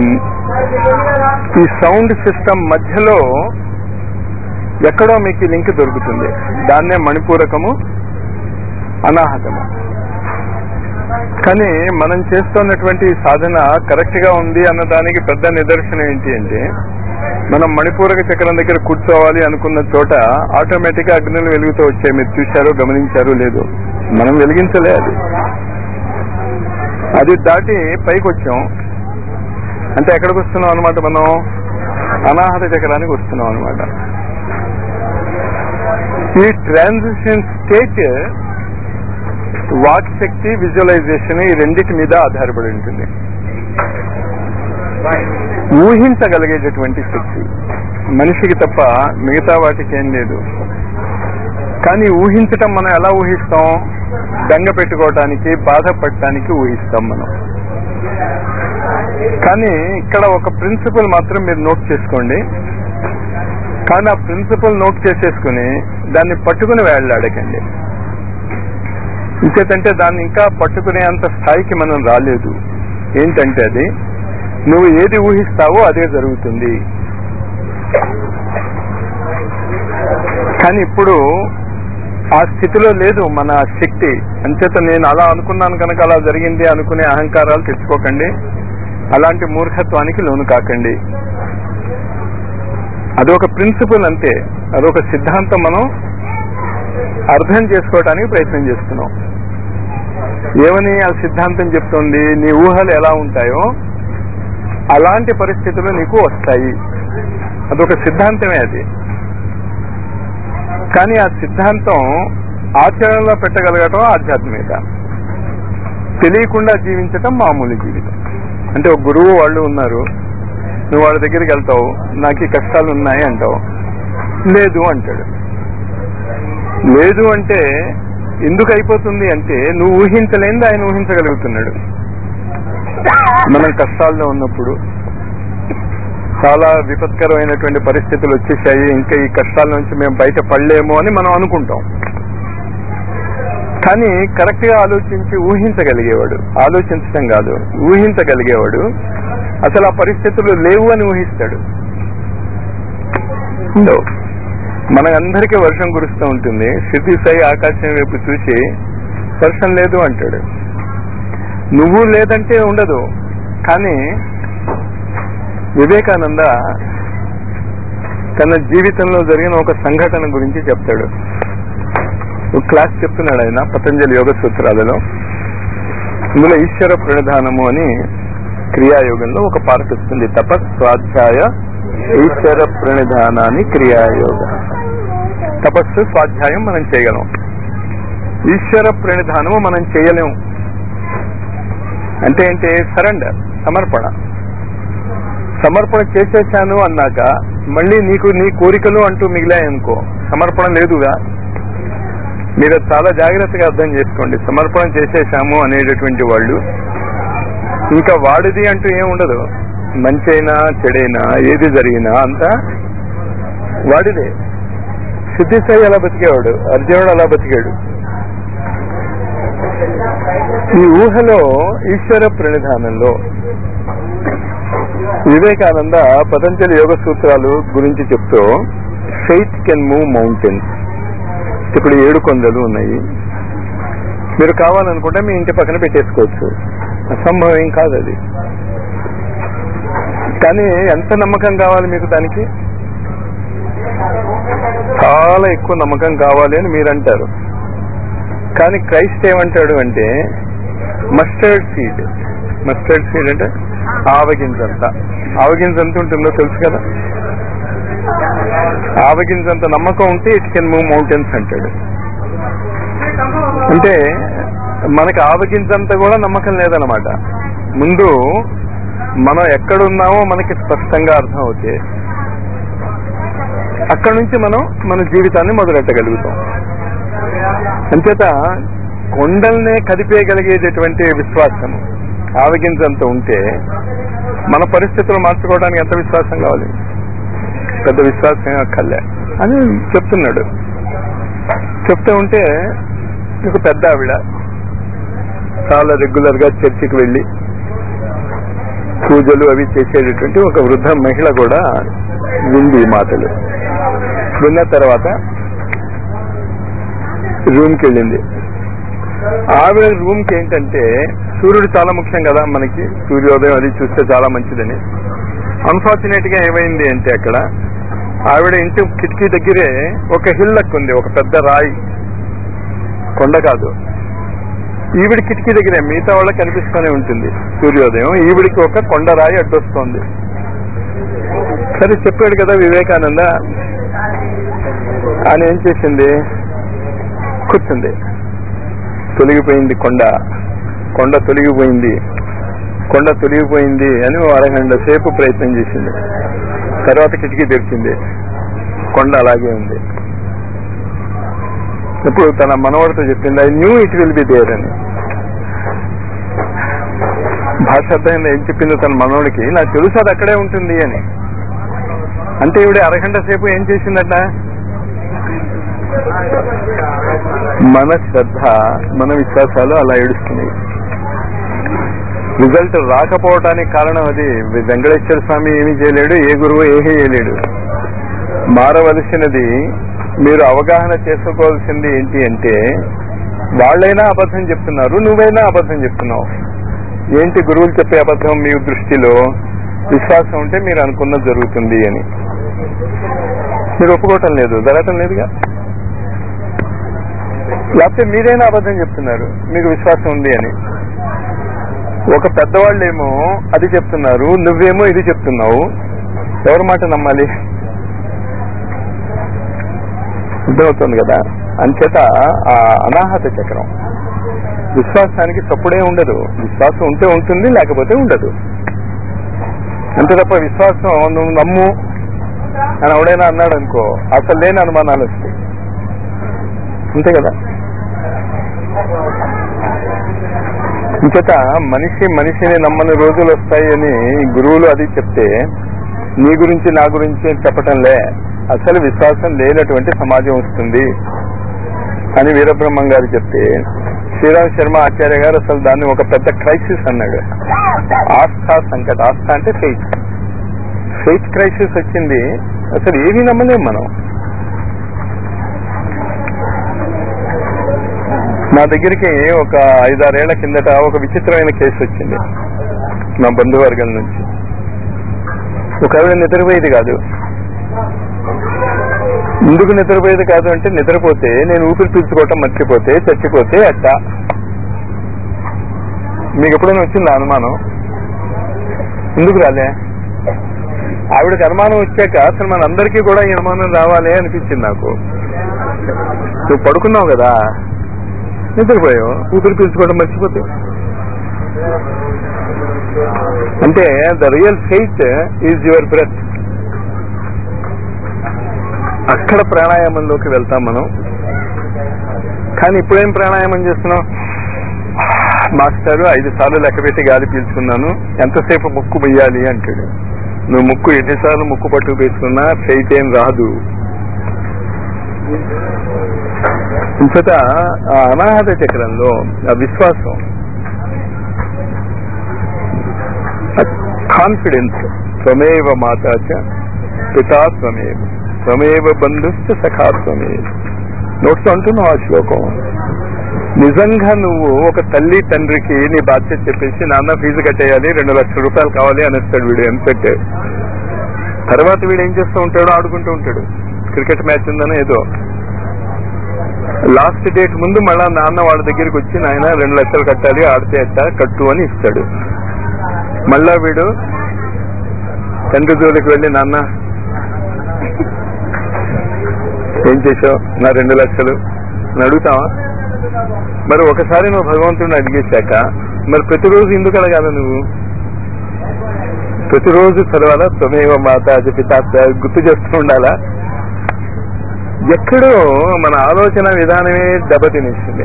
ఈ సౌండ్ సిస్టమ్ మధ్యలో ఎక్కడో మీకు లింక్ దొరుకుతుంది దాన్నే మణిపూరకము అనాహతము కానీ మనం చేస్తున్నటువంటి ఈ సాధన కరెక్ట్ గా ఉంది అన్నదానికి పెద్ద నిదర్శనం ఏంటి అంటే మనం మణిపూరక చక్రం దగ్గర కూర్చోవాలి అనుకున్న చోట ఆటోమేటిక్ గా అగ్నులు వెలుగుతూ వచ్చాయి మీరు చూశారో గమనించారో లేదు మనం వెలిగించలే అది అది దాటి పైకి వచ్చాం అంటే ఎక్కడికి వస్తున్నాం అనమాట మనం అనాహత చక్రానికి వస్తున్నాం అనమాట ఈ ట్రాన్సిషన్ స్టేట్ వాక్ శక్తి విజువలైజేషన్ ఈ రెండిటి మీద ఆధారపడి ఉంటుంది ఊహించగలిగేటటువంటి శక్తి మనిషికి తప్ప మిగతా వాటికి ఏం లేదు కానీ ఊహించటం మనం ఎలా ఊహిస్తాం దంగ పెట్టుకోవటానికి బాధపడటానికి ఊహిస్తాం మనం కానీ ఇక్కడ ఒక ప్రిన్సిపల్ మాత్రం మీరు నోట్ చేసుకోండి కానీ ఆ ప్రిన్సిపల్ నోట్ చేసేసుకుని దాన్ని పట్టుకుని వేళ్లాడకండి ఇంకేతంటే దాన్ని ఇంకా పట్టుకునే అంత స్థాయికి మనం రాలేదు ఏంటంటే అది నువ్వు ఏది ఊహిస్తావో అదే జరుగుతుంది కానీ ఇప్పుడు ఆ స్థితిలో లేదు మన శక్తి అంచేత నేను అలా అనుకున్నాను కనుక అలా జరిగింది అనుకునే అహంకారాలు తెచ్చుకోకండి అలాంటి మూర్ఖత్వానికి లోను కాకండి అదొక ప్రిన్సిపల్ అంతే అదొక సిద్ధాంతం మనం అర్థం చేసుకోవడానికి ప్రయత్నం చేస్తున్నాం ఏమని ఆ సిద్ధాంతం చెప్తుంది నీ ఊహలు ఎలా ఉంటాయో అలాంటి పరిస్థితులు నీకు వస్తాయి అదొక సిద్ధాంతమే అది కానీ ఆ సిద్ధాంతం ఆచరణలో పెట్టగలగటం ఆధ్యాత్మికత తెలియకుండా జీవించటం మామూలు జీవితం అంటే ఒక గురువు వాళ్ళు ఉన్నారు నువ్వు వాళ్ళ దగ్గరికి వెళ్తావు నాకు ఈ కష్టాలు ఉన్నాయి అంటావు లేదు అంటాడు లేదు అంటే ఎందుకు అయిపోతుంది అంటే నువ్వు ఊహించలేనిది ఆయన ఊహించగలుగుతున్నాడు మనం కష్టాల్లో ఉన్నప్పుడు చాలా విపత్కరమైనటువంటి పరిస్థితులు వచ్చేసాయి ఇంకా ఈ కష్టాల నుంచి మేము బయట పడలేము అని మనం అనుకుంటాం కానీ కరెక్ట్ గా ఆలోచించి ఊహించగలిగేవాడు ఆలోచించడం కాదు ఊహించగలిగేవాడు అసలు ఆ పరిస్థితులు లేవు అని ఊహిస్తాడు ఉండవు మనకందరికీ వర్షం కురుస్తూ ఉంటుంది సిద్ధి సాయి ఆకాశం వైపు చూసి వర్షం లేదు అంటాడు నువ్వు లేదంటే ఉండదు కానీ వివేకానంద తన జీవితంలో జరిగిన ఒక సంఘటన గురించి చెప్తాడు ఒక క్లాస్ చెప్తున్నాడు ఆయన పతంజలి యోగ సూత్రాలలో ఇందులో ఈశ్వర ప్రణిధానము అని క్రియాయోగంలో ఒక పార్ట్ వస్తుంది తపస్ స్వాధ్యాయ ఈశ్వర ప్రణిధానాన్ని క్రియాయోగ తపస్సు స్వాధ్యాయం మనం చేయగలం ఈశ్వర ప్రణిధానము మనం చేయలేము అంటే ఏంటి సరెండర్ సమర్పణ సమర్పణ చేసేసాను అన్నాక మళ్ళీ నీకు నీ కోరికలు అంటూ మిగిలాయనుకో సమర్పణ లేదుగా మీరు అది చాలా జాగ్రత్తగా అర్థం చేసుకోండి సమర్పణ చేసేసాము అనేటటువంటి వాళ్ళు ఇంకా వాడిది అంటూ ఏం ఉండదు మంచి అయినా చెడైనా ఏది జరిగినా అంతా వాడిదే సిద్ధిసాయి అలా బతికేవాడు అర్జునుడు అలా బతికాడు ఈ ఊహలో ఈశ్వర ప్రణిధానంలో వివేకానంద పతంజలి యోగ సూత్రాలు గురించి చెప్తూ ఫెయిత్ కెన్ మూవ్ మౌంటైన్స్ ఇప్పుడు ఏడు కొండలు ఉన్నాయి మీరు కావాలనుకుంటే మీ ఇంటి పక్కన పెట్టేసుకోవచ్చు అసంభవం ఏం కాదు అది కానీ ఎంత నమ్మకం కావాలి మీకు దానికి చాలా ఎక్కువ నమ్మకం కావాలి అని మీరు అంటారు కానీ క్రైస్ట్ ఏమంటాడు అంటే మస్టర్డ్ సీడ్ మస్టర్డ్ సీడ్ అంటే ఆవగింజంత ఆవగింజ ఎంత ఉంటుందో తెలుసు కదా ఆవగింజంత నమ్మకం ఉంటే ఇట్ కెన్ మూవ్ మౌంటైన్స్ అంటాడు అంటే మనకి ఆవగింజంత కూడా నమ్మకం లేదనమాట ముందు మనం ఎక్కడున్నామో మనకి స్పష్టంగా అర్థం అవుతే అక్కడ నుంచి మనం మన జీవితాన్ని మొదలెట్టగలుగుతాం అంచేత కొండల్నే కదిపేయగలిగేటటువంటి విశ్వాసం ఆవగింజంత ఉంటే మన పరిస్థితులు మార్చుకోవడానికి ఎంత విశ్వాసం కావాలి పెద్ద విశ్వాసం అక్కర్లే అని చెప్తున్నాడు చెప్తూ ఉంటే ఒక పెద్ద ఆవిడ చాలా రెగ్యులర్ గా చర్చికి వెళ్ళి పూజలు అవి చేసేటటువంటి ఒక వృద్ధ మహిళ కూడా వింది ఈ మాటలు విన్న తర్వాత రూమ్కి వెళ్ళింది ఆవిడ రూమ్కి ఏంటంటే సూర్యుడు చాలా ముఖ్యం కదా మనకి సూర్యోదయం అది చూస్తే చాలా మంచిదని అన్ఫార్చునేట్ గా ఏమైంది అంటే అక్కడ ఆవిడ ఇంటి కిటికీ దగ్గరే ఒక హిల్లక్ ఉంది ఒక పెద్ద రాయి కొండ కాదు ఈవిడ కిటికీ దగ్గరే మిగతా వాళ్ళకి కనిపిస్తూనే ఉంటుంది సూర్యోదయం ఈవిడికి ఒక కొండ రాయి అడ్డొస్తోంది సరే చెప్పాడు కదా వివేకానంద ఆయన ఏం చేసింది కూర్చుంది తొలగిపోయింది కొండ కొండ తొలగిపోయింది కొండ తొలగిపోయింది అని ఓ అరగంట సేపు ప్రయత్నం చేసింది తర్వాత కిటికీ తెరిచింది కొండ అలాగే ఉంది ఇప్పుడు తన మనవడితో చెప్పింది I knew it will be there అని భాష అర్థమైంది ఏం చెప్పింది తన మనవడికి నాకు తెలుసు అది అక్కడే ఉంటుంది అని అంటే ఇవిడ అరగంట సేపు ఏం చేసిందట మన శ్రద్ధ మన విశ్వాసాలు అలా ఏడుస్తున్నాయి రిజల్ట్ రాకపోవటానికి కారణం అది వెంకటేశ్వర స్వామి ఏమీ చేయలేడు ఏ గురువు ఏమీ చేయలేడు మారవలసినది మీరు అవగాహన చేసుకోవాల్సింది ఏంటి అంటే వాళ్ళైనా అబద్ధం చెప్తున్నారు నువ్వైనా అబద్ధం చెప్తున్నావు ఏంటి గురువులు చెప్పే అబద్ధం మీ దృష్టిలో విశ్వాసం ఉంటే మీరు అనుకున్నది జరుగుతుంది అని మీరు ఒప్పుకోవటం లేదు జరగటం లేదుగా లేకపోతే మీరైనా అబద్ధం చెప్తున్నారు మీకు విశ్వాసం ఉంది అని ఒక పెద్దవాళ్ళేమో అది చెప్తున్నారు నువ్వేమో ఇది చెప్తున్నావు ఎవరి మాట నమ్మాలి అర్థమవుతుంది కదా అంచేత ఆ అనాహత చక్రం విశ్వాసానికి తప్పుడే ఉండదు విశ్వాసం ఉంటే ఉంటుంది లేకపోతే ఉండదు అంతే తప్ప విశ్వాసం నువ్వు నమ్ము అని ఎవడైనా అన్నాడు అనుకో అసలు లేని అనుమానాలు వస్తాయి అంతే కదా ఇంచేత మనిషి మనిషిని నమ్మని రోజులు వస్తాయి అని గురువులు అది చెప్తే నీ గురించి నా గురించి చెప్పటంలే అసలు విశ్వాసం లేనటువంటి సమాజం వస్తుంది అని వీరబ్రహ్మం గారు చెప్తే శ్రీరామ్ శర్మ ఆచార్య గారు అసలు దాన్ని ఒక పెద్ద క్రైసిస్ అన్నాడు ఆస్థా సంకట ఆస్థ అంటే ఫెయిత్ ఫెయిత్ క్రైసిస్ వచ్చింది అసలు ఏమీ నమ్మలేం మనం నా దగ్గరికి ఒక ఐదారేళ్ల కిందట ఒక విచిత్రమైన కేసు వచ్చింది నా బంధువర్గం నుంచి ఒక ఆవిడ నిద్రపోయేది కాదు ఎందుకు నిద్రపోయేది కాదు అంటే నిద్రపోతే నేను ఊపిరి పీల్చుకోవటం మర్చిపోతే చచ్చిపోతే అట్ట మీకు ఎప్పుడైనా వచ్చిందా అనుమానం ఎందుకు రాలే ఆవిడకి అనుమానం వచ్చాక అసలు మనందరికీ కూడా ఈ అనుమానం రావాలి అనిపించింది నాకు నువ్వు పడుకున్నావు కదా నిద్రపోయావు ఊపిరి పీల్చుకోవడం మర్చిపోతే అంటే the real faith is your breath అక్కడ ప్రాణాయామంలోకి వెళ్తాం మనం కానీ ఇప్పుడేం ప్రాణాయామం చేస్తున్నాం మాస్టారు ఐదు సార్లు లెక్క పెట్టి గాలి పీల్చుకున్నాను ఎంతసేపు ముక్కు వెయ్యాలి అంటాడు నువ్వు ముక్కు ఎన్నిసార్లు ముక్కు పట్టుకు వేసుకున్నా ఫెయిట్ ఏం రాదు ఇంతట ఆ అనాహత చక్రంలో ఆ విశ్వాసం కాన్ఫిడెన్స్ త్వమేవ మాతాచ పితా త్వమేవ త్వమేవ బంధుశ్చ సఖా త్వమేవ నోట్స్ అంటున్నావు ఆ శ్లోకం నిజంగా నువ్వు ఒక తల్లి తండ్రికి నీ బాధ్యత చెప్పేసి నాన్న ఫీజు కట్టేయాలి రెండు లక్షల రూపాయలు కావాలి అనేస్తాడు వీడు ఎంసెట్ తర్వాత వీడు ఏం చేస్తూ ఉంటాడు ఆడుకుంటూ ఉంటాడు క్రికెట్ మ్యాచ్ ఉందని ఏదో లాస్ట్ డేట్ ముందు మళ్ళా నాన్న వాళ్ళ దగ్గరికి వచ్చి నాయన రెండు లక్షలు కట్టాలి ఆడితే అట్ట కట్టు అని ఇస్తాడు మళ్ళా వీడు తండ్రి జోలికి వెళ్ళి నాన్న ఏం చేసావు నా రెండు లక్షలు అని అడుగుతావా మరి ఒకసారి నువ్వు భగవంతుడిని అడిగేశాక మరి ప్రతిరోజు ఎందుకు అడగాల నువ్వు ప్రతిరోజు చదవాలా త్వమేవ మాత అది పిత గుర్తు చేస్తూ ఉండాలా ఎక్కడో మన ఆలోచన విధానమే దెబ్బతినేసింది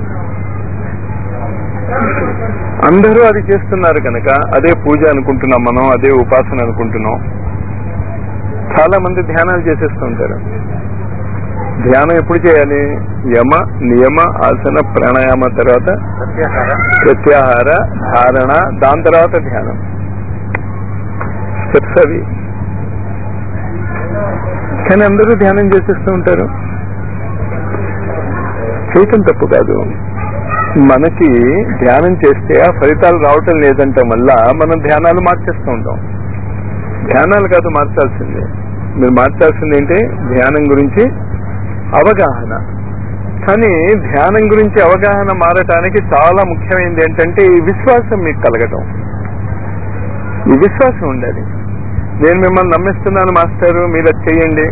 అందరూ అది చేస్తున్నారు కనుక అదే పూజ అనుకుంటున్నాం మనం అదే ఉపాసన అనుకుంటున్నాం చాలా మంది ధ్యానాలు చేసేస్తుంటారు ధ్యానం ఎప్పుడు చేయాలి యమ నియమ ఆసన ప్రాణాయామ తర్వాత ప్రత్యాహార ప్రత్యాహార ధారణ దాని తర్వాత ధ్యానం స్టెప్స్ అవి కానీ అందరూ ధ్యానం చేసేస్తూ ఉంటారు చేయటం తప్పు కాదు మనకి ధ్యానం చేస్తే ఆ ఫలితాలు రావటం లేదంటే వల్ల మనం ధ్యానాలు మార్చేస్తూ ఉంటాం ధ్యానాలు కాదు మార్చాల్సింది మీరు మార్చాల్సింది ఏంటి ధ్యానం గురించి అవగాహన కానీ ధ్యానం గురించి అవగాహన మారటానికి చాలా ముఖ్యమైనది ఏంటంటే ఈ విశ్వాసం మీకు కలగటం ఈ విశ్వాసం ఉండాలి నేను మిమ్మల్ని నమ్మిస్తున్నాను మాస్టారు మీరు అది చెయ్యండి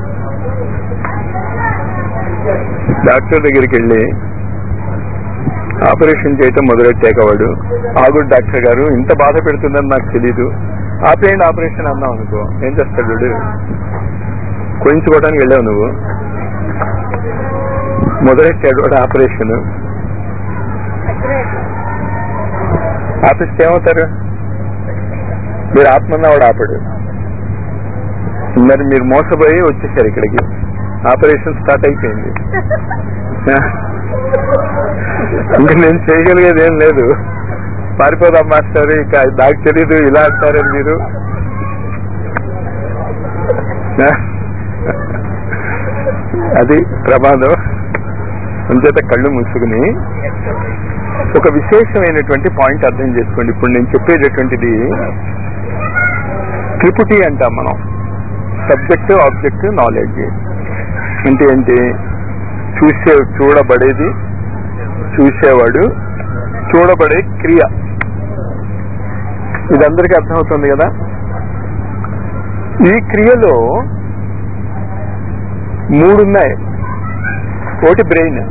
డాక్టర్ దగ్గరికి వెళ్ళి ఆపరేషన్ చేయటం మొదలెట్టాక వాడు ఆగుడు డాక్టర్ గారు ఇంత బాధ పెడుతుందని నాకు తెలీదు ఆపేయండి ఆపరేషన్ అన్నావు అనుకో ఏం చేస్తాడు వీడు కోయించుకోవడానికి వెళ్ళావు నువ్వు మొదలెట్టాడు వాడు ఆపరేషన్ ఆపిస్తే ఏమవుతారు మీరు ఆత్మన్న వాడు ఆపడు మరి మీరు మోసపోయి వచ్చేసారు ఇక్కడికి ఆపరేషన్ స్టార్ట్ అయిపోయింది ఇంకా నేను చేయగలిగేది ఏం లేదు పారిపోదాం మాస్టర్ ఇక నాకు తెలీదు ఇలా అంటారని మీరు అది ప్రమాదం అంచేత కళ్ళు మూసుకుని ఒక విశేషమైనటువంటి పాయింట్ అర్థం చేసుకోండి ఇప్పుడు నేను చెప్పేటటువంటిది త్రిపుటి అంటాం మనం సబ్జెక్ట్ ఆబ్జెక్ట్ నాలెడ్జ్ అంటే ఏంటి చూసే చూడబడేది చూసేవాడు చూడబడే క్రియ ఇది అందరికీ అర్థమవుతుంది కదా ఈ క్రియలో మూడున్నాయి ఒకటి బ్రెయిన్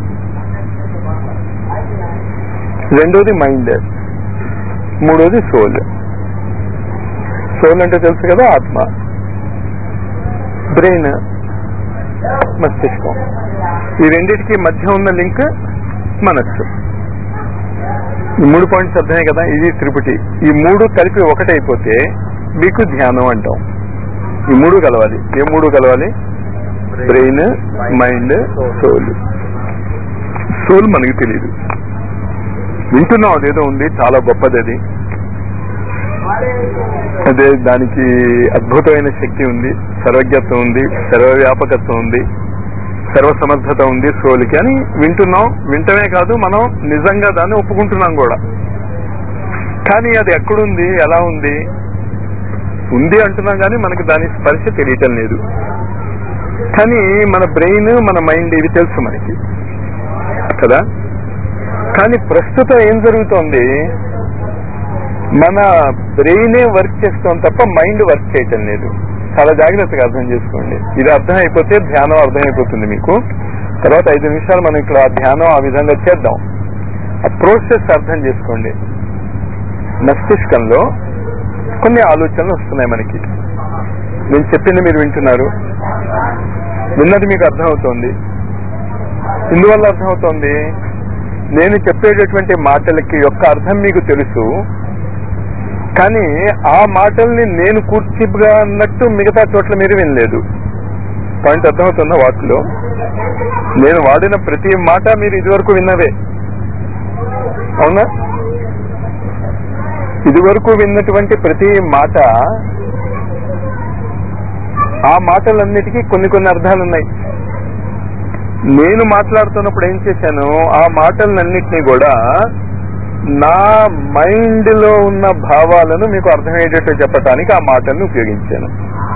రెండోది మైండ్ మూడోది సోల్ సోల్ అంటే తెలుసు కదా ఆత్మ బ్రెయిన్ మస్తిష్కం ఈ రెండింటికి మధ్య ఉన్న లింక్ మనస్సు ఈ మూడు పాయింట్స్ అర్థమే కదా ఇది త్రిపుటి ఈ మూడు కలిపి ఒకటైపోతే మీకు ధ్యానం అంటాం ఈ మూడు కలవాలి ఏ మూడు కలవాలి బ్రెయిన్ మైండ్ సోల్ సోల్ మనకి తెలియదు వింటున్నాం అదేదో ఉంది చాలా గొప్పది అది అదే దానికి అద్భుతమైన శక్తి ఉంది సర్వజ్ఞత్వం ఉంది సర్వవ్యాపకత్వం ఉంది సర్వసమర్థత ఉంది సోలికి అని వింటున్నాం వింటమే కాదు మనం నిజంగా దాన్ని ఒప్పుకుంటున్నాం కూడా కానీ అది ఎక్కడుంది ఎలా ఉంది ఉంది అంటున్నాం కానీ మనకి దాని స్పర్శ తెలియటం లేదు కానీ మన బ్రెయిన్ మన మైండ్ ఇది తెలుసు మనకి కదా కానీ ప్రస్తుతం ఏం జరుగుతోంది మన బ్రెయినే వర్క్ చేస్తాం తప్ప మైండ్ వర్క్ చేయటం లేదు చాలా జాగ్రత్తగా అర్థం చేసుకోండి ఇది అర్థం అయిపోతే ధ్యానం అర్థమైపోతుంది మీకు తర్వాత ఐదు నిమిషాలు మనం ఇక్కడ ఆ ధ్యానం ఆ విధంగా చేద్దాం ఆ ప్రోసెస్ అర్థం చేసుకోండి మస్తిష్కంలో కొన్ని ఆలోచనలు వస్తున్నాయి మనకి నేను చెప్పింది మీరు వింటున్నారు విన్నది మీకు అర్థమవుతోంది ఇందువల్ల అర్థమవుతోంది నేను చెప్పేటటువంటి మాటలకి యొక్క అర్థం మీకు తెలుసు కానీ ఆ మాటల్ని నేను కూర్చిగా అన్నట్టు మిగతా చోట్ల మీరు వినలేదు పాయింట్ అర్థమవుతుందా వాటిలో నేను వాడిన ప్రతి మాట మీరు ఇదివరకు విన్నవే అవునా ఇదివరకు విన్నటువంటి ప్రతి మాట ఆ మాటలన్నిటికీ కొన్ని కొన్ని అర్థాలు ఉన్నాయి నేను మాట్లాడుతున్నప్పుడు ఏం చేశాను ఆ మాటలన్నింటినీ కూడా నా మైండ్ లో ఉన్న భావాలను మీకు అర్థమయ్యేటట్టు చెప్పటానికి ఆ మాటల్ని ఉపయోగించాను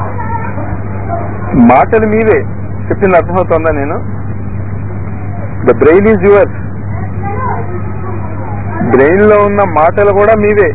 మాటలు మీవే చెప్పింది అర్థమవుతుందా నేను the brain is yours brain లో ఉన్న మాటలు కూడా మీవే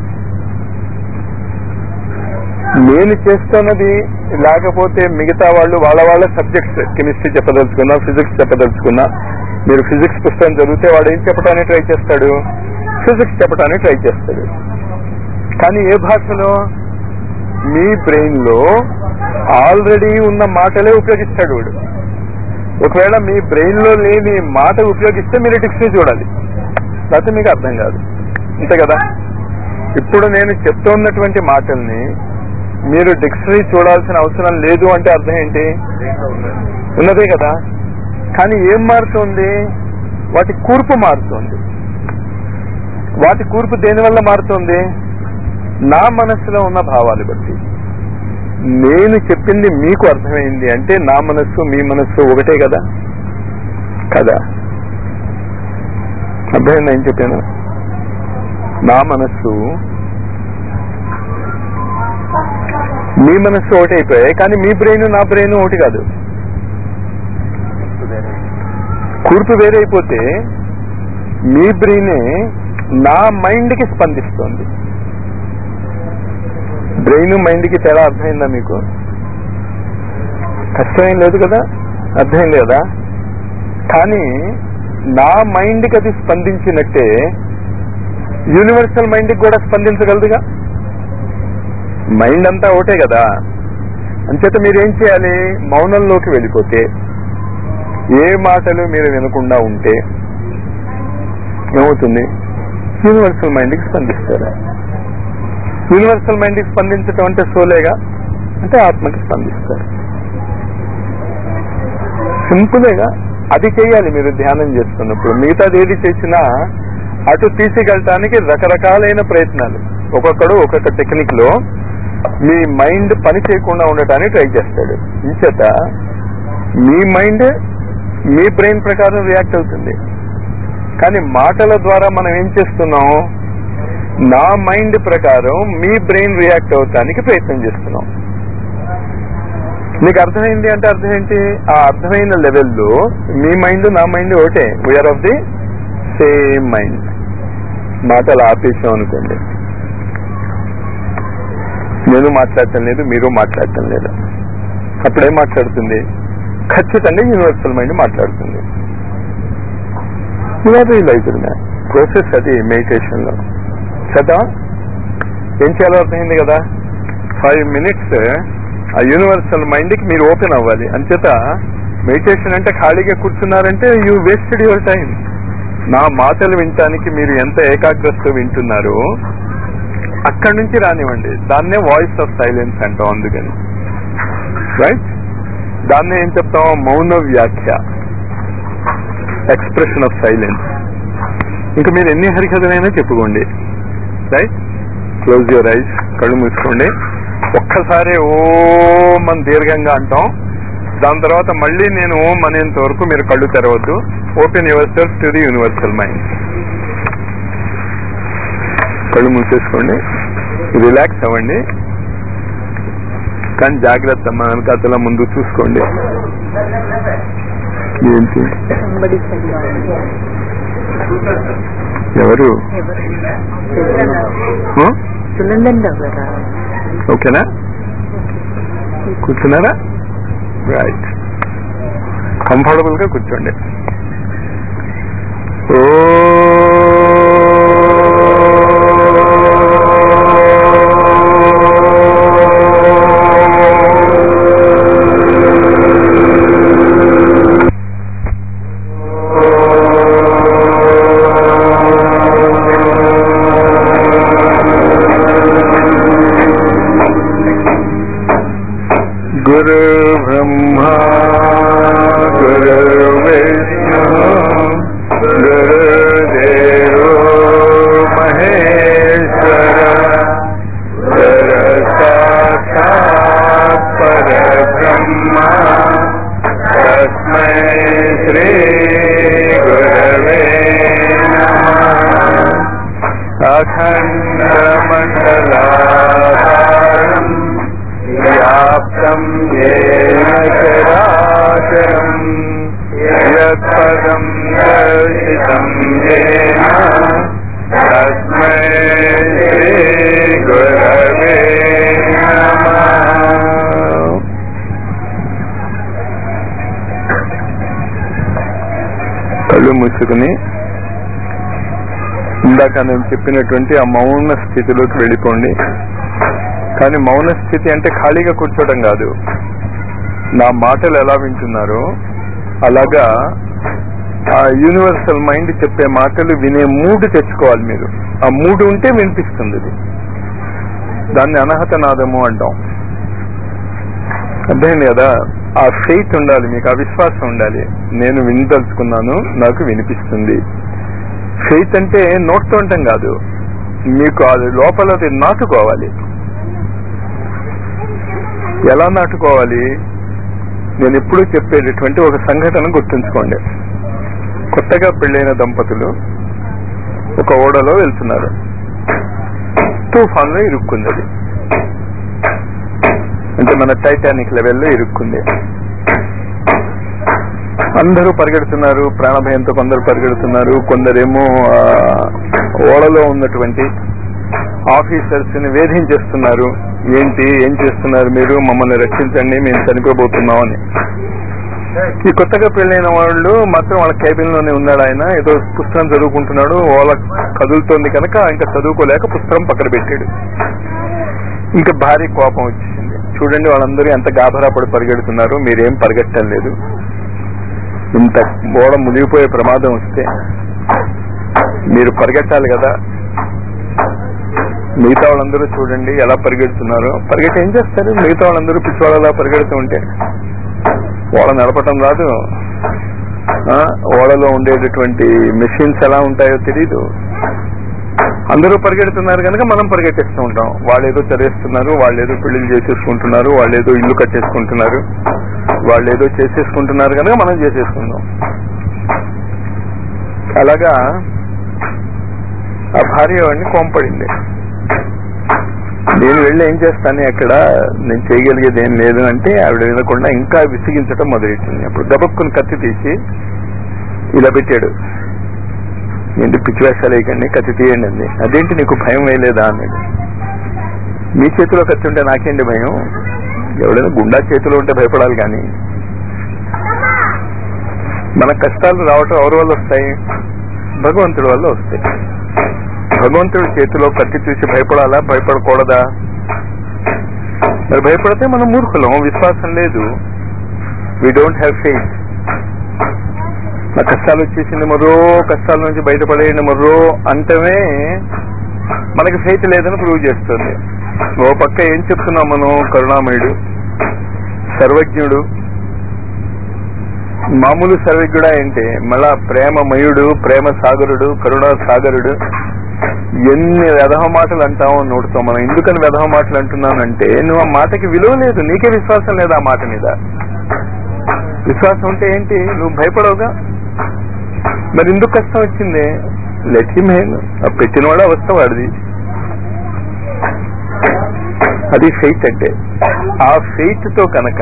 నేను చేస్తున్నది లేకపోతే మిగతా వాళ్ళు వాళ్ళ వాళ్ళ సబ్జెక్ట్స్ కెమిస్ట్రీ చెప్పదలుచుకున్నా ఫిజిక్స్ చెప్పదలుచుకున్నా మీరు ఫిజిక్స్ పుస్తకం చదివితే వాడు ఏం చెప్పడానికి ట్రై చేస్తాడు ఫిజిక్స్ చెప్పడానికి ట్రై చేస్తాడు కానీ ఏ భాషలో మీ బ్రెయిన్ లో ఆల్రెడీ ఉన్న మాటలే ఉపయోగిస్తాడు వాడు ఒకవేళ మీ బ్రెయిన్ లో లేని మాట ఉపయోగిస్తే మీరు డిక్షనరీ చూడాలి లేకపోతే మీకు అర్థం కాదు అంతే కదా ఇప్పుడు నేను చెప్తున్నటువంటి మాటల్ని మీరు డిక్షనరీ చూడాల్సిన అవసరం లేదు అంటే అర్థం ఏంటి ఉన్నదే కదా కానీ ఏం మారుతోంది వాటి కూర్పు మారుతోంది వాటి కూర్పు దేనివల్ల మారుతోంది నా మనస్సులో ఉన్న భావాలు బట్టి నేను చెప్పింది మీకు అర్థమైంది అంటే నా మనస్సు మీ మనస్సు ఒకటే కదా కదా అర్థమైంది ఏం చెప్పాను నా మనస్సు మీ మనస్సు ఒకటి అయిపోయాయి కానీ మీ బ్రెయిన్ నా బ్రెయిన్ ఒకటి కాదు కూర్పు వేరైపోతే మీ బ్రెయినే నా మైండ్ కి స్పందిస్తోంది బ్రెయిన్ మైండ్ కి తేడా అర్థమైందా మీకు కష్టమేం లేదు కదా అర్థమైంది కదా కానీ నా మైండ్ కి అది స్పందించినట్టే యూనివర్సల్ మైండ్ కి కూడా స్పందించగలదుగా మైండ్ అంతా ఒకటే కదా అంచేత మీరేం చేయాలి మౌనంలోకి వెళ్ళిపోతే ఏ మాటలు మీరు వినకుండా ఉంటే ఏమవుతుంది యూనివర్సల్ మైండ్కి స్పందిస్తారు యూనివర్సల్ మైండ్కి స్పందించటం అంటే సోలేగా అంటే ఆత్మకి స్పందిస్తారు సింపులేగా అది చేయాలి మీరు ధ్యానం చేస్తున్నప్పుడు మిగతాది ఏది చేసినా అటు తీసుకెళ్ళటానికి రకరకాలైన ప్రయత్నాలు ఒక్కొక్కడు ఒక్కొక్క టెక్నిక్ లో మీ మైండ్ పని చేయకుండా ఉండటానికి ట్రై చేస్తాడు ఇంచేత మీ మైండ్ మీ బ్రెయిన్ ప్రకారం రియాక్ట్ అవుతుంది కానీ మాటల ద్వారా మనం ఏం చేస్తున్నాం నా మైండ్ ప్రకారం మీ బ్రెయిన్ రియాక్ట్ అవటానికి ప్రయత్నం చేస్తున్నాం మీకు అర్థమైంది అంటే అర్థం ఏంటి ఆ అర్థమైన లెవెల్లో మీ మైండ్ నా మైండ్ ఒకటే we are of the same mind మాటలు ఆపేసాం అనుకోండి నేను మాట్లాడటం లేదు మీరు మాట్లాడటం లేదు అప్పుడేం మాట్లాడుతుంది ఖచ్చితంగా యూనివర్సల్ మైండ్ మాట్లాడుతుంది ఇలా రియలైజ్ ప్రాసెస్ అది మెడిటేషన్ లో కదా ఏం చేయాలో అర్థమైంది కదా ఫైవ్ మినిట్స్ ఆ యూనివర్సల్ మైండ్ కి మీరు ఓపెన్ అవ్వాలి అంచేత మెడిటేషన్ అంటే ఖాళీగా కూర్చున్నారంటే యూ వేస్టెడ్ యువర్ టైం నా మాటలు వినటానికి మీరు ఎంత ఏకాగ్రతతో వింటున్నారో అక్కడి నుంచి రానివ్వండి దాన్నే వాయిస్ ఆఫ్ సైలెన్స్ అంటాం అందుకని రైట్ దాన్నే ఏం చెప్తాం మౌన వ్యాఖ్య ఎక్స్ప్రెషన్ ఆఫ్ సైలెన్స్ ఇంకా మీరు ఎన్ని హరికథలైనా చెప్పుకోండి రైట్ క్లోజ్ యువర్ ఐస్ కళ్ళు మూసుకోండి ఒక్కసారి ఓం అని దీర్ఘంగా అంటాం దాని తర్వాత మళ్ళీ నేను ఓం అనేంత వరకు మీరు కళ్ళు తెరవద్దు open yourself to the universal mind కళ్ళు మూసేసుకోండి రిలాక్స్ అవ్వండి కానీ జాగ్రత్త మా వెనకాతల ముందు చూసుకోండి ఏంటి Somebody said ఎవరు ఆ? సునందండి అవరా ఓకేనా కూర్చున్నారా రైట్ కంఫర్టబుల్ గా కూర్చోండి ఓ గురు బ్రహ్మా గురు విష్ణు గురుదేవో మహేశ్వర గురు సాక్షాత్ పరబ్రహ్మ తస్మై శ్రీ గురవే నమః అఖండమండలాకారం వ్యాప్తం येन चराचरम् यत्पदं दर्शितं येन तस्मै श्रीगुरवे नमः కళ్ళు మూసుకుని ఇందాక నేను చెప్పినటువంటి ఆ మౌన స్థితిలోకి వెళ్ళిపోండి కానీ మౌన స్థితి అంటే ఖాళీగా కూర్చోవడం కాదు నా మాటలు ఎలా వింటున్నారో అలాగా ఆ యూనివర్సల్ మైండ్ చెప్పే మాటలు వినే మూడు తెచ్చుకోవాలి మీరు ఆ మూడు ఉంటే వినిపిస్తుంది ఇది దాన్ని అనహత నాదము అంటాం అర్థమైంది కదా ఆ ఫెయిత్ ఉండాలి మీకు ఆ విశ్వాసం ఉండాలి నేను వినదలుచుకున్నాను నాకు వినిపిస్తుంది ఫెయిత్ అంటే నోట్తో ఉండటం కాదు మీకు అది లోపల అది నాటుకోవాలి ఎలా నాటుకోవాలి నేను ఎప్పుడూ చెప్పేటటువంటి ఒక సంఘటన గుర్తుంచుకోండి కొత్తగా పెళ్ళైన దంపతులు ఒక ఓడలో వెళ్తున్నారు తుఫాన్లో ఇరుక్కుంది అది అంటే మన టైటానిక్ లెవెల్లో ఇరుక్కుంది అందరూ పరిగెడుతున్నారు ప్రాణభయంతో కొందరు పరిగెడుతున్నారు కొందరేమో ఆ, ఓడలో ఉన్నటువంటి ఆఫీసర్స్ ని వేధించేస్తున్నారు ఏంటి ఏం చేస్తున్నారు మీరు మమ్మల్ని రక్షించండి మేము చనిపోబోతున్నాం అని ఈ కొత్తగా పెళ్ళైన వాళ్ళు మాత్రం వాళ్ళ కేబిన్ లోనే ఉన్నాడు ఆయన ఏదో పుస్తకం చదువుకుంటున్నాడు వాళ్ళ కదులుతోంది కనుక ఇంకా చదువుకోలేక పుస్తకం పక్కన పెట్టాడు ఇంకా భారీ కోపం వచ్చేసింది చూడండి వాళ్ళందరూ ఎంత గాభరా పడి పరిగెడుతున్నారు మీరేం పరిగెట్టడం లేదు ఇంత ఓడ మునిగిపోయే ప్రమాదం వస్తే మీరు పరిగెట్టాలి కదా మిగతా వాళ్ళందరూ చూడండి ఎలా పరిగెడుతున్నారో పరిగెట్టి ఏం చేస్తారు మిగతా వాళ్ళందరూ పిచ్చివాళ్ళలా పరిగెడుతూ ఉంటే ఓడ నడపటం రాదు ఆ, ఓడలో ఉండేటటువంటి మెషిన్స్ ఎలా ఉంటాయో తెలీదు అందరూ పరిగెడుతున్నారు కనుక మనం పరిగెట్టేస్తూ ఉంటాం వాళ్ళు ఏదో చదివేస్తున్నారు వాళ్ళు ఏదో పెళ్లిళ్ళు చేసేసుకుంటున్నారు వాళ్ళు ఏదో ఇల్లు కట్టేసుకుంటున్నారు వాళ్ళు ఏదో చేసేసుకుంటున్నారు కనుక మనం చేసేసుకుందాం అలాగా ఆ భార్య వాడిని కోంపడింది నేను వెళ్ళి ఏం చేస్తాను అక్కడ నేను చేయగలిగేది ఏం లేదు అంటే ఆవిడ వినకుండా ఇంకా విసిగించడం మొదలెట్టింది అప్పుడు గబక్కుని కత్తి తీసి ఇలా పెట్టాడు ఏంటి పిచ్చి వేషాలు వేయకండి కత్తి తీయండి అంది అదేంటి నీకు భయం వేయలేదా అన్నాడు మీ చేతిలో కత్తి ఉంటే నాకేంటి భయం ఎవడైనా గుండా చేతిలో ఉంటే భయపడాలి కానీ మన కష్టాలు రావటం ఎవరి వల్ల వస్తాయి భగవంతుడి వల్ల వస్తాయి భగవంతుడి చేతిలో కత్తి చూసి భయపడాలా భయపడకూడదా మరి భయపడితే మనం మూర్ఖులం విశ్వాసం లేదు వీ డోంట్ హ్యావ్ ఫెయిత్ నా కష్టాలు వచ్చేసింది మరో కష్టాల నుంచి బయటపడేయండి మరో అంటమే మనకి ఫెయిత్ లేదని ప్రూవ్ చేస్తుంది ఓ పక్క ఏం చెప్తున్నాం మనం కరుణామయుడు సర్వజ్ఞుడు మామూలు సర్వజ్ఞుడా ఏంటి మళ్ళా ప్రేమమయుడు ప్రేమ సాగరుడు కరుణా సాగరుడు ఎన్ని వెధవ మాటలు అంటావు నోటితో మనం ఎందుకని వెధవ మాటలు అంటున్నానంటే నువ్వు ఆ మాటకి విలువ లేదు నీకే విశ్వాసం లేదు ఆ మాట మీద విశ్వాసం ఉంటే ఏంటి నువ్వు భయపడవుగా మరి ఎందుకు కష్టం వచ్చింది లెట్ హిమ్ హేన్ ఆ పెట్టినవాడు అవస్థ వాడిది అది ఫెయిత్ అంటే ఆ ఫెయిత్ తో కనుక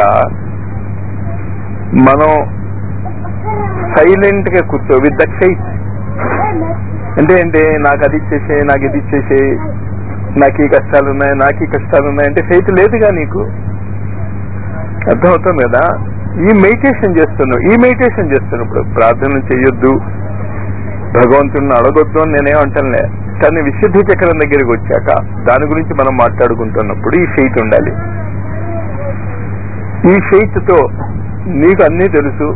మనం సైలెంట్ గా కూర్చో విత్ దట్ ఫెయిత్ అంటే ఏంటి నాకు అది ఇచ్చేసే నాకు ఇది ఇచ్చేసే నాకు ఈ కష్టాలు ఉన్నాయి నాకు ఈ కష్టాలు ఉన్నాయి అంటే ఫెయిత్ లేదుగా నీకు అర్థమవుతుంది కదా ఈ మెడిటేషన్ చేస్తున్నావు ఈ మెడిటేషన్ చేస్తున్నప్పుడు ప్రార్థన చేయొద్దు భగవంతుడిని అడగొద్దు అని నేనేం అంటలే కానీ విశుద్ధి చక్రం దగ్గరికి వచ్చాక దాని గురించి మనం మాట్లాడుకుంటున్నప్పుడు ఈ ఫెయిత్ ఉండాలి ఈ ఫెయిత్ తో నీకు అన్నీ తెలుసు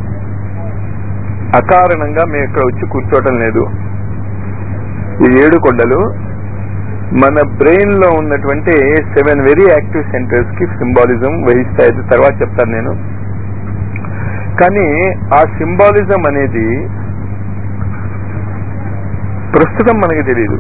అకారణంగా మేము ఇక్కడ వచ్చి కూర్చోవటం లేదు ఈ ఏడు కొండలు మన బ్రెయిన్ లో ఉన్నటువంటి సెవెన్ వెరీ యాక్టివ్ సెంటర్స్ కి సింబాలిజం వహిస్తాయి తర్వాత చెప్తాను నేను కానీ ఆ సింబాలిజం అనేది ప్రస్తుతం మనకి తెలియదు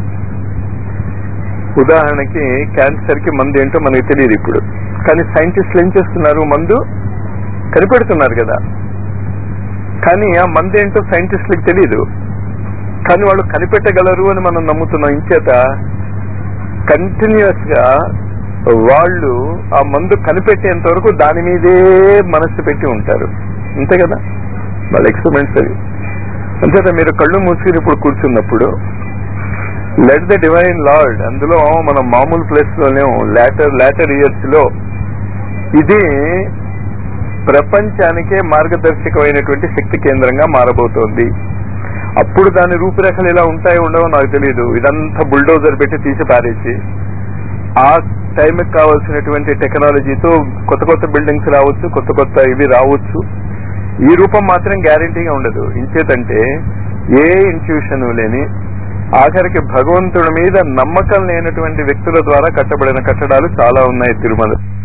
ఉదాహరణకి క్యాన్సర్ కి మందు ఏంటో మనకి తెలియదు ఇప్పుడు కానీ సైంటిస్టులు ఏం చేస్తున్నారు మందు కనిపెడుతున్నారు కదా కానీ ఆ మందు ఏంటో సైంటిస్టులకు తెలియదు కానీ వాళ్ళు కనిపెట్టగలరు అని మనం నమ్ముతున్నాం ఇంచేత కంటిన్యూస్ గా వాళ్ళు ఆ మందు కనిపెట్టేంత వరకు దాని మీదే మనస్సు పెట్టి ఉంటారు అంతే కదా వాళ్ళ ఎక్స్పెరిమెంట్స్ అవి అంచేత మీరు కళ్ళు మూసుకుని ఇప్పుడు కూర్చున్నప్పుడు లెట్ ద డివైన్ లార్డ్ అందులో మనం మామూలు ప్లేస్ లోనే లాటర్ లాటర్ ఇయర్స్ లో ఇది ప్రపంచానికే మార్గదర్శకమైనటువంటి శక్తి కేంద్రంగా మారబోతోంది అప్పుడు దాని రూపురేఖలు ఇలా ఉంటాయో ఉండవో నాకు తెలియదు ఇదంతా బుల్డోజర్ పెట్టి తీసి పారేసి ఆ టైంకి కావాల్సినటువంటి టెక్నాలజీతో కొత్త కొత్త బిల్డింగ్స్ రావచ్చు కొత్త కొత్త ఇవి రావచ్చు ఈ రూపం మాత్రం గ్యారంటీగా ఉండదు ఇంచేతంటే ఏ ఇన్స్టిట్యూషన్ లేని ఆఖరికి భగవంతుడి మీద నమ్మకం లేనటువంటి వ్యక్తుల ద్వారా కట్టబడిన కట్టడాలు చాలా ఉన్నాయి తిరుమల